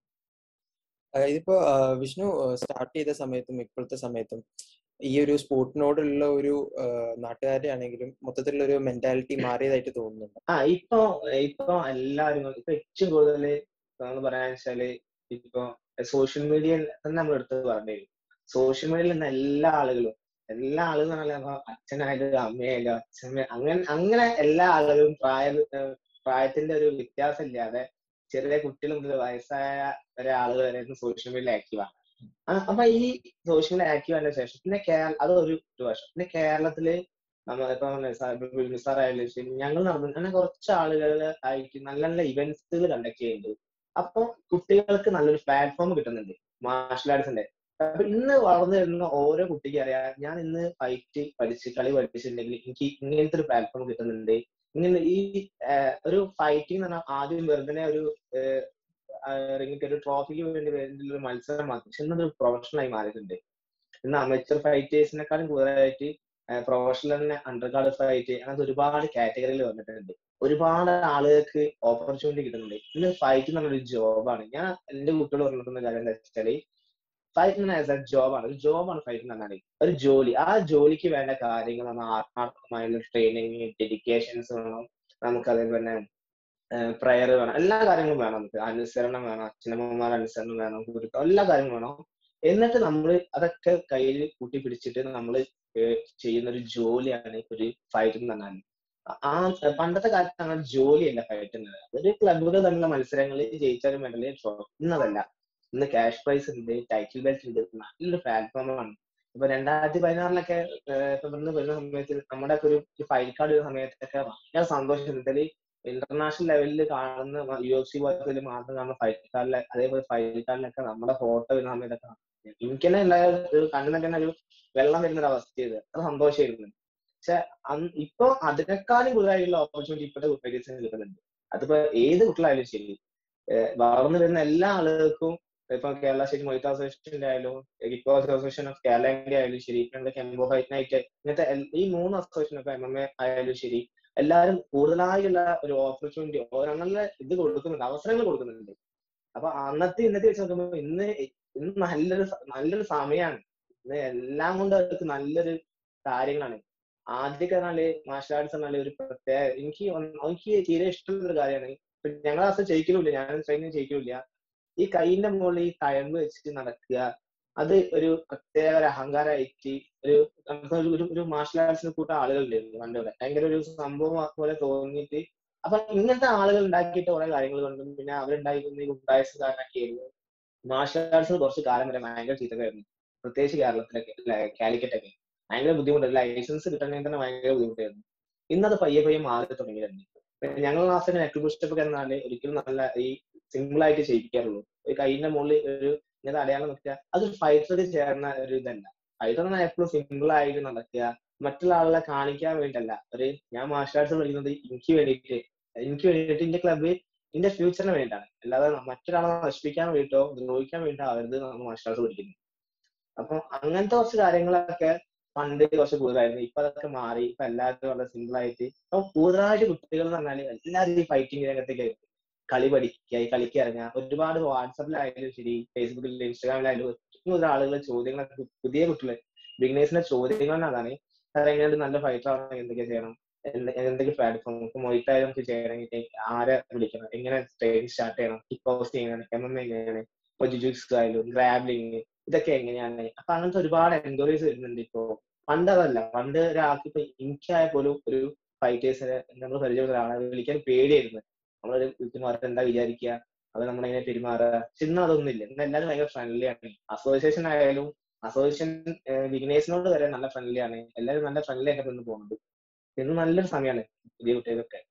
ആ, ഇതിപ്പോ ആ, വിഷ്ണു സ്റ്റാർട്ട് ചെയ്ത സമയത്തും ഇപ്പോഴത്തെ സമയത്തും ഈ ഒരു സ്പോർട്ടിനോടുള്ള ഒരു ആ, നാട്ടുകാരുടെ ആണെങ്കിലും മൊത്തത്തിലുള്ള ഒരു മെന്റാലിറ്റി മാറിയതായിട്ട് തോന്നുന്നുണ്ട് ആ ഇപ്പൊ ഇപ്പൊ എല്ലാവരും ഇപ്പൊ ഏറ്റവും കൂടുതൽ നമ്മൾ പറയാന്ന് വെച്ചാല് ഇപ്പൊ സോഷ്യൽ മീഡിയയിൽ തന്നെ നമ്മൾ എടുത്ത് പറഞ്ഞു സോഷ്യൽ മീഡിയയിൽ നിന്ന് എല്ലാ ആളുകളും എല്ലാ ആളുകളും എന്ന് പറഞ്ഞാൽ അച്ഛനായാലും അമ്മയായാലും അച്ഛമ്മ അങ്ങനെ അങ്ങനെ എല്ലാ ആളുകളും പ്രായ ഏഹ് പ്രായത്തിന്റെ ഒരു വ്യത്യാസം ഇല്ലാതെ ചെറിയ കുട്ടികൾ മുതൽ വയസ്സായ വരെ ആളുകൾ വരെ സോഷ്യൽ മീഡിയയിൽ ആക്റ്റീവാണ് അപ്പൊ ഈ സോഷ്യൽ മീഡിയ ആക്റ്റീവ് ആയതിനു ശേഷം പിന്നെ കേരള അത് ഒരു ഒരു വശം പിന്നെ കേരളത്തില് നമ്മളിപ്പോ നിസാറായാലും ശരി ഞങ്ങൾ നടന്നു അങ്ങനെ കുറച്ച് ആളുകൾ ആയിട്ട് നല്ല നല്ല ഇവന്റ്സുകൾ കണ്ടക്ട് ചെയ്യുന്നുണ്ട് അപ്പൊ കുട്ടികൾക്ക് നല്ലൊരു പ്ലാറ്റ്ഫോം കിട്ടുന്നുണ്ട് മാർഷൽ ആർട്സിന്റെ അപ്പൊ ഇന്ന് വളർന്നു വരുന്ന ഓരോ കുട്ടിക്ക് അറിയാം ഞാൻ ഇന്ന് ഫൈറ്റ് പഠിച്ച് കളി പഠിച്ചിട്ടുണ്ടെങ്കിൽ എനിക്ക് ഇങ്ങനത്തെ ഒരു പ്ലാറ്റ്ഫോം കിട്ടുന്നുണ്ട് ഇങ്ങനെ ഈ ആഹ് ഒരു ഫൈറ്റിംഗ് എന്ന് പറഞ്ഞാൽ ആദ്യം വെറുതെ ഒരു റിങ്ങിട്ട് ഒരു ട്രോഫിക്ക് വേണ്ടി വേണ്ടിയുള്ള ഒരു മത്സരം മാത്രം പക്ഷെ ഇന്നൊരു പ്രൊഫഷണൽ ആയി മാറിയിട്ടുണ്ട് ഇന്ന് അമേച്ചർ ഫൈറ്റേഴ്സിനെക്കാളും കൂടുതലായിട്ട് പ്രൊഫഷണൽ തന്നെ അണ്ടർ കാർഡ് ഫൈറ്റ് അങ്ങനത്തെ ഒരുപാട് കാറ്റഗറിയിൽ വന്നിട്ടുണ്ട് ഒരുപാട് ആളുകൾക്ക് ഓപ്പർച്യൂണിറ്റി കിട്ടുന്നുണ്ട് ഇന്ന് ഫൈറ്റ് എന്ന് പറഞ്ഞൊരു ജോബാണ് ഞാൻ എന്റെ കുട്ടികൾ പറഞ്ഞിട്ടുള്ള കാര്യം എന്താ വെച്ചാല് ഫൈറ്റ് ആസ് എ ജോബാണ് ഒരു ജോബാണ് ഫൈറ്റ് എന്ന് പറഞ്ഞാൽ ഒരു ജോലി ആ ജോലിക്ക് വേണ്ട കാര്യങ്ങൾ നമ്മൾ ആത്മാർത്ഥമായുള്ള ട്രെയിനിങ് ഡെഡിക്കേഷൻസ് വേണം നമുക്ക് അതേപോലെ തന്നെ പ്രയർ വേണം എല്ലാ കാര്യങ്ങളും വേണം നമുക്ക് അനുസരണം വേണം അച്ഛനമ്മമാരുടെ അനുസരണം വേണം ഗുരുക്കൾ എല്ലാ കാര്യങ്ങളും വേണം എന്നിട്ട് നമ്മൾ അതൊക്കെ കയ്യിൽ കൂട്ടി പിടിച്ചിട്ട് നമ്മൾ ചെയ്യുന്ന ഒരു ജോലിയാണ് ഒരു ഫൈറ്റ് എന്ന് പറഞ്ഞാൽ ആ പണ്ടത്തെ കാലത്ത് അങ്ങനെ ജോലിയല്ല ഫൈറ്റ് എന്നത് അതൊരു ക്ലബുകൾ തമ്മിലുള്ള മത്സരങ്ങളിൽ ജയിച്ചാലും വേണ്ടല്ലേ ഇന്നതല്ല ഇന്ന് ക്യാഷ് പ്രൈസ് ഉണ്ട് ടൈറ്റിൽ ബെൽറ്റ് ഉണ്ട് നല്ലൊരു പ്ലാറ്റ്ഫോമാണ് ഇപ്പൊ രണ്ടായിരത്തി പതിനാറിലൊക്കെ ഇപ്പൊ ഇവിടുന്ന് വരുന്ന സമയത്ത് നമ്മുടെ ഒക്കെ ഒരു ഫൈൽ കാർഡ് വരുന്ന സമയത്തൊക്കെ ഭയങ്കര സന്തോഷം എന്തായാലും ഇന്റർനാഷണൽ ലെവലിൽ കാണുന്ന യു എഫ് സി പോലത്തെ മാത്രം കാണുന്ന ഫൈറ്റ് കാർഡിലെ അതേപോലെ ഫൈറ്റ് കാർഡിലൊക്കെ നമ്മുടെ ഫോട്ടോ വരുന്ന സമയത്തൊക്കെ എനിക്ക് തന്നെ ഉണ്ടായ ഒരു കണ്ണിനൊക്കെ തന്നെ ഒരു വെള്ളം വരുന്ന ഒരു അവസ്ഥയത് അത് സന്തോഷമായിരുന്നു പക്ഷെ ഇപ്പൊ അതിനേക്കാളും കൂടുതലായിട്ടുള്ള ഓപ്പർച്യൂണിറ്റി ഇപ്പോഴത്തെ കുട്ടികൾക്ക് കിട്ടുന്നുണ്ട് അതിപ്പോ ഏത് കുട്ടികളായാലും ശരി വളർന്നു വരുന്ന എല്ലാ ആളുകൾക്കും ഇപ്പൊ കേരള സ്റ്റേറ്റ് മൊയ്ത്ത് അസോസിയേഷന്റെ ആയാലും കിക്കോ അസോസിയേഷൻ ഓഫ് കേരളന്റെ ആയാലും ശരി പിന്നെ കെമ്പോ ഫൈറ്റ് നൈറ്റ് ഇങ്ങനത്തെ ഈ മൂന്ന് അസോസിയേഷൻ ഒക്കെ എം എം എ ആയാലും ശരി എല്ലാവരും കൂടുതലായുള്ള ഒരു ഓപ്പർച്യൂണിറ്റി ഓരോ നല്ല ഇത് കൊടുക്കുന്നുണ്ട് അവസരങ്ങൾ കൊടുക്കുന്നുണ്ട് അപ്പൊ അന്നത്തെ ഇന്നത്തെ വെച്ച് നോക്കുമ്പോൾ ഇന്ന് ഇന്ന് നല്ലൊരു നല്ലൊരു സമയമാണ് ഇന്ന് എല്ലാം കൊണ്ട് അവർക്ക് നല്ലൊരു കാര്യങ്ങളാണ് ആദ്യമൊക്കെ പറഞ്ഞാല് മാർഷൽ ആർട്സ് പറഞ്ഞാല് ഒരു പ്രത്യേക എനിക്ക് എനിക്ക് തീരെ ഇഷ്ടമുള്ള ഒരു കാര്യമാണ് ഞങ്ങൾ അസം ജയിക്കലുമില്ല ഞാൻ ട്രെയിനിങ് ജയിക്കലില്ല ഈ കൈയിന്റെ മുകളിൽ ഈ കയമ്പ് വെച്ചിട്ട് നടക്കുക അത് ഒരു പ്രത്യേക ഒരു അഹങ്കാരമായിട്ട് ഒരു ഒരു ഒരു മാർഷൽ ആർട്സിന് കൂട്ട ആളുകളുണ്ടായിരുന്നു പണ്ടുപോലെ ഭയങ്കര ഒരു സംഭവം പോലെ തോന്നിയിട്ട് അപ്പൊ ഇങ്ങനത്തെ ആളുകൾ ഉണ്ടാക്കിയിട്ട് കുറെ കാര്യങ്ങൾ കൊണ്ടും പിന്നെ അവരുണ്ടാക്കുന്ന ഈ ഗുണ്ടായസ് കാരണമൊക്കെ ആയിരുന്നു മാർഷൽ ആർട്സിന് കുറച്ച് കാലം വരെ ഭയങ്കര ചീത്തക്കായിരുന്നു പ്രത്യേകിച്ച് കേരളത്തിലൊക്കെ കാലിക്കറ്റൊക്കെ ഭയങ്കര ബുദ്ധിമുട്ടാണ് ലൈസൻസ് കിട്ടണമെങ്കിൽ തന്നെ ഭയങ്കര ബുദ്ധിമുട്ടായിരുന്നു ഇന്നത് പയ്യെ പയ്യെ മാറി തുടങ്ങിയിട്ടുണ്ട് ഞങ്ങൾ ക്ലാസ്സിൽ നെറ്റ് പുഷപ്പ് ഒക്കെ എന്നാല് ഒരിക്കലും നല്ല ഈ സിമ്പിൾ ആയിട്ട് ചെയ്യിപ്പിക്കാറുള്ളൂ ഒരു കൈയിന്റെ മുകളിൽ ഒരു ഇങ്ങനത്തെ അടയാളം വെക്കുക അതൊരു ഫൈറ്ററിൽ ചേർന്ന ഒരു ഇതല്ല ഫൈറ്റർ എന്നാൽ എപ്പോഴും സിമ്പിൾ ആയിട്ട് നടക്കുക മറ്റുള്ള ആളുകളെ കാണിക്കാൻ വേണ്ടിയിട്ടല്ല ഒരു ഞാൻ മാർഷൽ ആർട്സ് പഠിക്കുന്നത് എനിക്ക് വേണ്ടിയിട്ട് എനിക്ക് വേണ്ടിയിട്ട് എന്റെ ക്ലബ് എന്റെ ഫ്യൂച്ചറിന് വേണ്ടിയിട്ടാണ് അല്ലാതെ മറ്റൊരാളെ നശിപ്പിക്കാൻ വേണ്ടിയിട്ടോ ദ്രോഹിക്കാൻ വേണ്ടിയിട്ടോ അവരത് നമ്മൾ മാർഷൽ ആർട്സ് പഠിക്കുന്നത് അപ്പൊ അങ്ങനത്തെ കുറച്ച് കാര്യങ്ങളൊക്കെ പണ്ട് കുറച്ച് കൂടുതലായിരുന്നു ഇപ്പൊ അതൊക്കെ മാറി ഇപ്പൊ എല്ലാവരും വളരെ സിമ്പിൾ ആയിട്ട് അപ്പൊ കൂടുതലായിട്ട് കുട്ടികൾ എന്ന് പറഞ്ഞാല് എല്ലാവരും ഈ ഫൈറ്റിംഗ് രംഗത്തേക്ക് കളി പഠിക്കുക കളിക്ക് ഇറങ്ങുക ഒരുപാട് വാട്സപ്പിലായാലും ശരി ഫേസ്ബുക്കിൽ ഇൻസ്റ്റാഗ്രാമിലായാലും ഏറ്റവും കൂടുതൽ ആളുകൾ ചോദ്യങ്ങളൊക്കെ പുതിയ കുട്ടികൾ ബിഗിനേഴ്സിന്റെ ചോദ്യങ്ങൾ അതാണ് എങ്ങനെയാണ് നല്ല ഫൈറ്റർ ആവണമെങ്കിൽ എന്തൊക്കെ ചെയ്യണം എന്തൊക്കെ പ്ലാറ്റ്ഫോം ഇപ്പൊ മൊയ്ത്തായാലും നമുക്ക് ചെയ്യണമെങ്കിൽ ആരെ വിളിക്കണം എങ്ങനെ ട്രെയിനിങ് സ്റ്റാർട്ട് ചെയ്യണം കിക്ക് പോസ്റ്റ് ചെയ്യണം എം എം എ ചെയ്യണം ഇപ്പൊ ജുജുക്സ് ആയാലും ഗ്രാബ്ലിങ് ഇതൊക്കെ എങ്ങനെയാണ് അപ്പൊ അങ്ങനത്തെ ഒരുപാട് എൻക്വയറീസ് വരുന്നുണ്ട് ഇപ്പോ പണ്ട് അതല്ല പണ്ട് ഒരാൾക്ക് ഇപ്പൊ എനിക്കായ പോലും ഒരു ഫൈറ്റേഴ്സിനെ നമ്മൾ പരിചയമുള്ള ഒരാളെ വിളിക്കാൻ പേടിയായിരുന്നു നമ്മളൊരു വിളിക്കുന്ന എന്താ വിചാരിക്കുക അത് നമ്മളെങ്ങനെ പെരുമാറുക പക്ഷെ ഇന്ന് അതൊന്നുമില്ല ഇന്ന് എല്ലാവരും ഭയങ്കര ഫ്രണ്ട്ലി ആണ് അസോസിയേഷൻ ആയാലും അസോസിയേഷൻ ബിഗിനേഴ്സിനോട് വരെ നല്ല ഫ്രണ്ട്ലി ആണ് എല്ലാവരും നല്ല ഫ്രണ്ട്ലി ആയിട്ട് നിന്ന് പോകുന്നുണ്ട് ഇന്ന് നല്ലൊരു സമയമാണ് പുതിയ കുട്ടികൾക്കൊക്കെ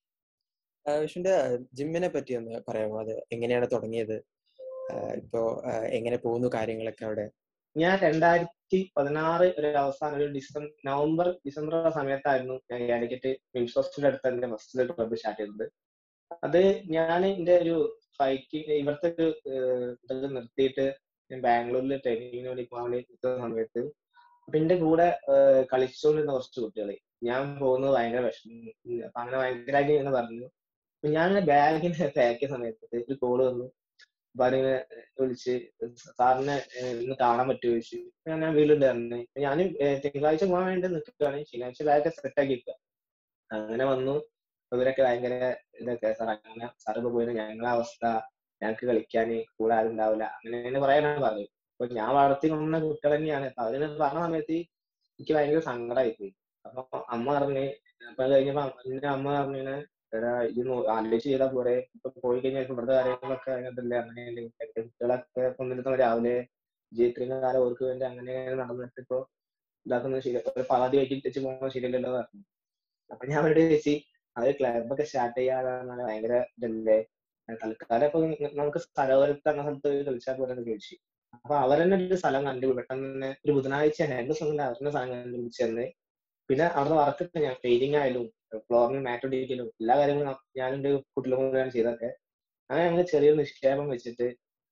ആ, വിഷ്ണുന്റെ ജിമ്മിനെ പറ്റി ഒന്ന് പറയാമോ അത് എങ്ങനെയാണ് തുടങ്ങിയത് ആ, ഇപ്പോ ആ, എങ്ങനെ പോകുന്നു കാര്യങ്ങളൊക്കെ അവിടെ ഞാൻ രണ്ടായിരത്തി പതിനാറ് ഒരു അവസാനം ഒരു ഡിസംബർ നവംബർ ഡിസംബർ ആ സമയത്തായിരുന്നു ഞാൻ കാലിക്കറ്റ് മിംസ് ഹോസ്പിറ്റലിന്റെ അടുത്ത് എന്റെ ഫസ്റ്റ് ക്ലബ്ബ് സ്റ്റാർട്ട് ചെയ്തത് അത് ഞാൻ എന്റെ ഒരു ഫൈറ്റിംഗ് ഇവിടുത്തെ ഒരു ഏഹ്, ഇത് നിർത്തിയിട്ട് ഞാൻ ബാംഗ്ലൂരിൽ ട്രെയിനിങ്ങിന് വേണ്ടി പോകാൻ വേണ്ടി നിൽക്കുന്ന സമയത്ത് അപ്പൊ എന്റെ കൂടെ ഏഹ്, കളിച്ചുകൊണ്ടിരുന്ന കുറച്ച് കുട്ടികളെ ഞാൻ പോകുന്നത് ഭയങ്കര വിഷമം അപ്പൊ അങ്ങനെ ഭയങ്കരമായിട്ട് ഇങ്ങനെ പറഞ്ഞു അപ്പൊ ഞാൻ ബാഗിന്റെ പാക്കിയ സമയത്ത് ഒരു കോള് വന്നു അപ്പൊ അതിങ്ങനെ വിളിച്ച് സാറിനെ ഏഹ്, ഇന്ന് കാണാൻ പറ്റുമോ ചോദിച്ചു ഞാൻ ഞാൻ വീട്ടിലുണ്ടായിരുന്നു ഞാൻ തിങ്കളാഴ്ച പോകാൻ വേണ്ടി നിൽക്കുകയാണ് ശനിയാഴ്ച ബാഗ് സെറ്റ് ആക്കി വെക്കുക അങ്ങനെ വന്നു ഇവരൊക്കെ ഭയങ്കര ഇതൊക്കെ സാർ അങ്ങനെ സാർ ഇപ്പൊ പോയിട്ട് ഞങ്ങളെ അവസ്ഥ ഞങ്ങൾക്ക് കളിക്കാൻ കൂടെ ആരും ഉണ്ടാവില്ല അങ്ങനെ അങ്ങനെ പറയാനാണ് പറഞ്ഞു അപ്പൊ ഞാൻ വളർത്തി കൊണ്ട കുട്ടികൾ തന്നെയാണ് അപ്പൊ അവര് പറഞ്ഞ സമയത്ത് എനിക്ക് ഭയങ്കര സങ്കടമായി പോയി അപ്പൊ അമ്മ പറഞ്ഞ് അപ്പൊ അത് കഴിഞ്ഞപ്പോ എന്റെ അമ്മ പറഞ്ഞിങ്ങനെ എടാ ഇത് നോ- ആലോചിച്ച് ചെയ്താൽ പോരെ ഇപ്പൊ പോയി കഴിഞ്ഞാൽ ഇപ്പൊ ഇവിടുത്തെ കാര്യങ്ങളൊക്കെ അതിനകത്തല്ലേ അങ്ങനെ കുട്ടികളൊക്കെ കൊണ്ടിരുന്ന രാവിലെ ജീവിക്കുന്ന കാലം അവർക്ക് വേണ്ടി അങ്ങനെ നടന്നിട്ട് ഇപ്പൊ ഇതാക്കുന്നത് ശരി ഒരു പകുതി വൈകി വെച്ച് പോകുന്നത് ശരിയല്ലല്ലോ എന്ന് പറഞ്ഞു അപ്പൊ ഞാൻ അവരോട് ചോദിച്ചു അത് ക്ലബൊക്കെ സ്റ്റാർട്ട് ചെയ്യാതെ ഭയങ്കര ഇതല്ലേ തൽക്കാലം ഇപ്പൊ നമുക്ക് സ്ഥലവരത്ത് അങ്ങനെ സ്ഥലത്ത് കളിച്ചാൽ പോലെ എന്ന് ചോദിച്ചു അപ്പൊ അവരെന്നെ ഒരു സ്ഥലം കണ്ടു പെട്ടെന്ന് തന്നെ ഒരു ബുധനാഴ്ച രണ്ട് ദിവസം കൊണ്ട് അവരുടെ സ്ഥലം കണ്ടുപിടിച്ച് തന്നെ പിന്നെ അവിടുത്തെ വർക്ക് ഞാൻ പെയിന്റിംഗ് ആയാലും ഫ്ലോറിന് മാറ്റ് ഇടിക്കലും എല്ലാ കാര്യങ്ങളും ന- ഞാനും എന്റെ കുട്ടികളും കൂടെയാണ് ചെയ്തൊക്കെ അങ്ങനെ ഞങ്ങൾ ചെറിയൊരു നിക്ഷേപം വെച്ചിട്ട്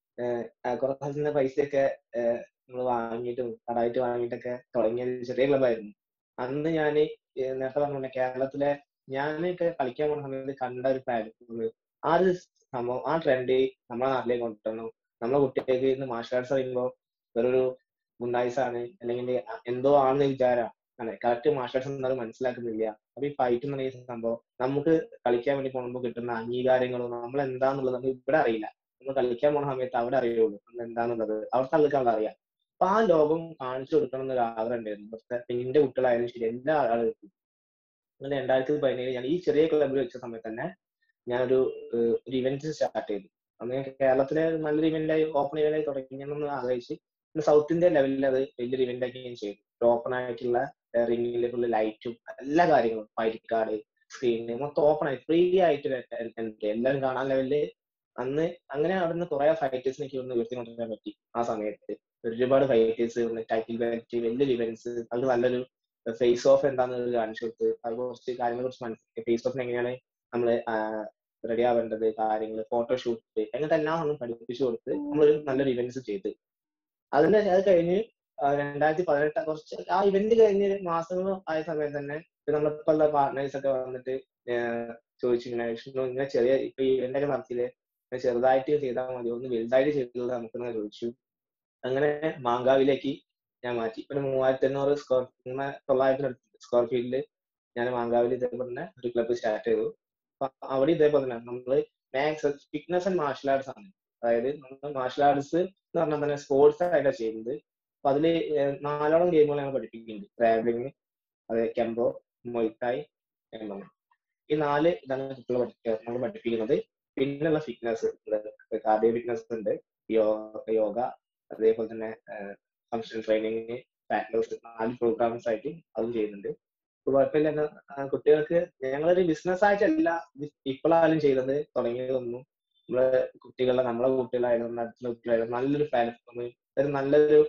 കുറെ സ്ഥലത്തുനിന്ന് പൈസയൊക്കെ നമ്മൾ വാങ്ങിയിട്ടും കടായിട്ട് വാങ്ങിയിട്ടൊക്കെ തുടങ്ങിയ ഒരു ചെറിയ ക്ലബായിരുന്നു അന്ന് ഞാൻ നേരത്തെ പറഞ്ഞ പോലെ കേരളത്തിലെ ഞാനൊക്കെ കളിക്കാൻ പോകുന്ന സമയത്ത് കണ്ട ഒരു പ്ലാറ്റ്ഫോം ആ ഒരു സംഭവം ആ ട്രെൻഡ് നമ്മളെ നാട്ടിലേക്ക് കൊണ്ടുവരണം നമ്മളെ കുട്ടികൾക്ക് ഇന്ന് മാർഷൽ ആർട്സ് പറയുമ്പോൾ വേറൊരു ഗുണ്ടായിസാണ് അല്ലെങ്കിൽ എന്തോ ആണെന്ന് വിചാരം അല്ലെ കറക്റ്റ് മാർഷൽ ആർട്സ് എന്തായാലും മനസ്സിലാക്കുന്നില്ല അപ്പൊ ഈ ഫൈറ്റ് എന്ന് പറയുന്ന സംഭവം നമുക്ക് കളിക്കാൻ വേണ്ടി പോകുമ്പോൾ കിട്ടുന്ന അംഗീകാരങ്ങളും നമ്മൾ എന്താന്നുള്ളത് നമുക്ക് ഇവിടെ അറിയില്ല നമ്മൾ കളിക്കാൻ പോകുന്ന സമയത്ത് അവിടെ അറിയുള്ളൂ നമ്മൾ എന്താന്നുള്ളത് അവിടുത്തെ ആൾക്ക് അവിടെ അറിയാം അപ്പൊ ആ ലോകം കാണിച്ചു കൊടുക്കണം എന്നൊരു ആഗ്രഹം ഉണ്ടായിരുന്നു പക്ഷെ എന്റെ കുട്ടികളായാലും ശരി എല്ലാ ആളുകൾക്കും അങ്ങനെ രണ്ടായിരത്തി പതിനേഴ് ഞാൻ ഈ ചെറിയ ക്ലബിൽ വെച്ച സമയത്ത് തന്നെ ഞാനൊരു ഏഹ്, ഒരു ഇവന്റ് സ്റ്റാർട്ട് ചെയ്തു അന്ന് ഞാൻ കേരളത്തിലെ നല്ലൊരു ഇവന്റായി ഓപ്പൺ ഇവന്റായി തുടങ്ങിയെന്ന് ആഗ്രഹിച്ച് പിന്നെ സൗത്ത് ഇന്ത്യ ലെവലിൽ അത് വലിയൊരു ഇവന്റ് ആക്കി ഞാൻ ചെയ്തു ഓപ്പൺ ആയിട്ടുള്ള റിംഗിലേക്കുള്ള ലൈറ്റും എല്ലാ കാര്യങ്ങളും ഫൈറ്റ് കാർഡ് സ്ക്രീന് മൊത്തം ഓപ്പൺ ആയി ഫ്രീ ആയിട്ട് entry. എല്ലാവരും കാണാൻ ലെവലില് അന്ന് അങ്ങനെ അവിടുന്ന് കുറെ ഫൈറ്റേഴ്സിനെ എനിക്ക് ഒന്ന് ഉയർത്തിക്കൊണ്ടുവരാൻ പറ്റി ആ സമയത്ത് ഒരുപാട് ഫൈറ്റേഴ്സ് ടൈറ്റിൽ ബാറ്റ് വലിയൊരു ഇവന്റ്സ് അത് നല്ലൊരു ഫേസ് ഓഫ് എന്താണെന്ന് കാണിച്ചു കൊടുത്ത് അത് കുറച്ച് കാര്യങ്ങളെ കുറിച്ച് മനസ്സിലാക്കി ഫേസ് ഓഫിന് എങ്ങനെയാണ് നമ്മള് റെഡി ആവേണ്ടത് കാര്യങ്ങൾ ഫോട്ടോഷൂട്ട് അങ്ങനത്തെ എല്ലാം നമ്മൾ പഠിപ്പിച്ചു കൊടുത്ത് നമ്മളൊരു നല്ലൊരു ഇവന്റ്സ് ചെയ്ത് അതിന് അത് കഴിഞ്ഞ് ആ, രണ്ടായിരത്തി പതിനെട്ട് കുറച്ച് ആ ഇവന്റ് കഴിഞ്ഞ് മാസങ്ങൾ ആയ സമയത്ത് തന്നെ നമ്മളിപ്പോ ഉള്ള പാർട്ട്നേഴ്സ് ഒക്കെ വന്നിട്ട് ഏഹ് ചോദിച്ചു ഇങ്ങനെ വിഷ്ണു ഇങ്ങനെ ചെറിയ ഇപ്പൊ ഈ ഇവന്റ് ഒക്കെ നടത്തിയില്ലേ ഇങ്ങനെ ചെറുതായിട്ട് ചെയ്താൽ മതി ഒന്ന് വലുതായിട്ട് ചെയ്തത് നമുക്ക് ചോദിച്ചു അങ്ങനെ മാങ്കാവിലേക്ക് ഞാൻ മാറ്റി ഒരു മൂവായിരത്തി എണ്ണൂറ് സ്ക്വയർ തൊള്ളായിരത്തി സ്ക്വയർ ഫീറ്റില് ഞാൻ മാങ്കാവിൽ ഇതേപോലെ തന്നെ ഒരു ക്ലബ്ബ് സ്റ്റാർട്ട് ചെയ്തു അപ്പൊ അവിടെ ഇതേപോലെ തന്നെ നമ്മള് max fitness and martial arts ആണ് അതായത് നമ്മൾ മാർഷൽ ആർട്സ് എന്ന് പറഞ്ഞാൽ തന്നെ സ്പോർട്സ് ആയിട്ടാണ് ചെയ്യുന്നത് അപ്പൊ അതില് ഏഹ് നാലോളം ഗെയിമുകൾ ഞങ്ങൾ പഠിപ്പിക്കുന്നുണ്ട് ട്രാവലിംഗ് അതെ കെമ്പോ മൊയ്ത്തായി എംഎം ഈ നാല് ഇതാണ് കുട്ടികളെ പഠിക്കുക നമ്മൾ പഠിപ്പിക്കുന്നത് പിന്നെയുള്ള ഫിറ്റ്നസ് കാർഡിയോ ഫിറ്റ്നസ് ഉണ്ട് യോ- യോഗ അതേപോലെ തന്നെ ഫങ്ഷൻ ട്രെയിനിങ് ഫാക്ടേഴ്സ് നാല് പ്രോഗ്രാംസ് ആയിട്ട് അതും ചെയ്യുന്നുണ്ട് ഇപ്പൊ കുഴപ്പമില്ല ആ, കുട്ടികൾക്ക് ഞങ്ങളൊരു ബിസിനസ് ആയിട്ടല്ല ഇത് ഇപ്പോഴായാലും ചെയ്തത് തുടങ്ങിയതൊന്നും നമ്മളെ കുട്ടികളെ നമ്മളെ കുട്ടികളായാലും നമ്മുടെ അടുത്തുള്ള കുട്ടികളായാലും നല്ലൊരു പ്ലാറ്റ്ഫോം ഒരു നല്ലൊരു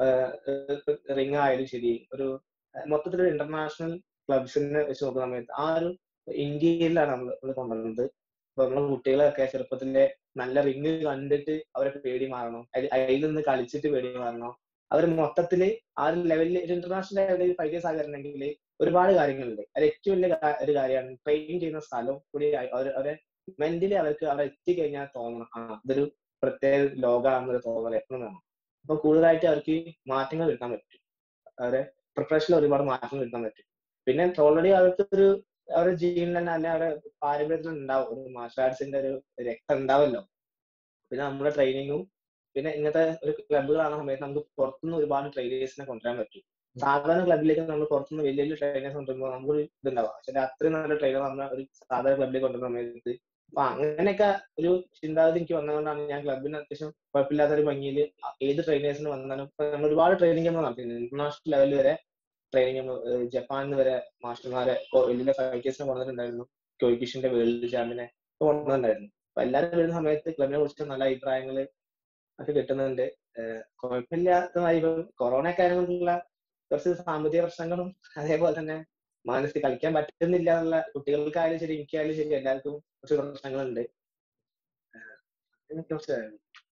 റിംഗ് ആയാലും ശരി ഒരു മൊത്തത്തിലൊരു ഇന്റർനാഷണൽ ക്ലബ്സിനെ വെച്ച് നോക്കുന്ന സമയത്ത് ആ ഒരു ഇന്ത്യയിലാണ് നമ്മൾ നമ്മൾ കൊണ്ടുവന്നത് അപ്പൊ നമ്മളെ കുട്ടികളൊക്കെ ചെറുപ്പത്തിലെ നല്ല റിങ് കണ്ടിട്ട് അവരെ പേടി മാറണം അതിൽ അതിൽ നിന്ന് കളിച്ചിട്ട് പേടി മാറണം അവർ മൊത്തത്തില് ആ ഒരു ലെവലിൽ ഒരു ഇന്റർനാഷണൽ ലെവലിൽ ഫൈറ്റേഴ്സ് ആകണമെങ്കിൽ ഒരുപാട് കാര്യങ്ങളുണ്ട് അത് ഏറ്റവും വലിയ കാ- ഒരു കാര്യമാണ് ട്രെയിൻ ചെയ്യുന്ന സ്ഥലം കൂടി ആ- അവര് അവരെ മെന്റലി അവർക്ക് അവിടെ എത്തിക്കഴിഞ്ഞാൽ തോന്നണം ആ ഇതൊരു പ്രത്യേക ലോകമാണെന്നൊരു തോന്നൽ എപ്പോഴും വേണം അപ്പൊ കൂടുതലായിട്ട് അവർക്ക് മാറ്റങ്ങൾ വരുത്താൻ പറ്റും അവരെ പ്രിപ്പറേഷനിൽ ഒരുപാട് മാറ്റങ്ങൾ വരുത്താൻ പറ്റും പിന്നെ ഓൾറെഡി അവർക്ക് ഒരു അവരുടെ ജീവനിൽ തന്നെ അല്ലെ അവരുടെ പാരമ്പര്യത്തിൽ ഉണ്ടാവും ഒരു മാർഷൽ ആർട്സിന്റെ ഒരു രക്തം ഉണ്ടാവല്ലോ പിന്നെ നമ്മുടെ ട്രെയിനിങ്ങും പിന്നെ ഇങ്ങനത്തെ ഒരു ക്ലബ്ബുകളാണ് സമയത്ത് നമുക്ക് പുറത്തുനിന്ന് ഒരുപാട് ട്രെയിനേഴ്സിനെ കൊണ്ടുവരാൻ പറ്റും സാധാരണ ക്ലബിലേക്ക് നമ്മൾ പുറത്തുനിന്ന് വലിയ വലിയ ട്രെയിനേഴ്സ് കൊണ്ടുവരുമ്പോൾ നമുക്കൊരു ഇതുണ്ടാവാം പക്ഷെ അത്രയും നല്ല ട്രെയിനർ നമ്മൾ ഒരു സാധാരണ ക്ലബിലേക്ക് കൊണ്ടുവരുന്ന സമയത്ത് അപ്പൊ അങ്ങനെയൊക്കെ ഒരു ചിന്താഗതി എനിക്ക് വന്നതുകൊണ്ടാണ് ഞാൻ ക്ലബിന് അത്യാവശ്യം കുഴപ്പമില്ലാത്ത ഒരു ഭംഗിയിൽ ഏത് ട്രെയിനേഴ്സിന് വന്നാലും ഇപ്പൊ നമ്മൾ ഒരുപാട് ട്രെയിനിങ് നമ്മൾ നടത്തിയിട്ടുണ്ട് ഇന്റർനാഷണൽ ലെവലിൽ വരെ ട്രെയിനിങ് ജപ്പാനിൽ വരെ മാസ്റ്റർമാരെ വലിയ ഫൈറ്റേഴ്സിനെ കൊണ്ടുവന്നിട്ടുണ്ടായിരുന്നു കോയിക്കിഷിന്റെ വേൾഡ് ചാമ്പ്യനെ കൊണ്ടുവന്നിട്ടുണ്ടായിരുന്നു അപ്പൊ എല്ലാവരും വരുന്ന സമയത്ത് ക്ലബിനെ കുറിച്ച് നല്ല അഭിപ്രായങ്ങൾ ഒക്കെ കിട്ടുന്നുണ്ട് കുഴപ്പമില്ലാത്തതായി ഇപ്പം കൊറോണ കാര്യങ്ങളുള്ള കുറച്ച് സാമ്പത്തിക പ്രശ്നങ്ങളും അതേപോലെ തന്നെ മാനസിക കളിക്കാൻ പറ്റുന്നില്ല എന്നുള്ള കുട്ടികൾക്കായാലും ശരി എനിക്കായാലും ശരി എല്ലാവർക്കും കുറച്ച് പ്രശ്നങ്ങളുണ്ട് അതിനെ കുറിച്ച്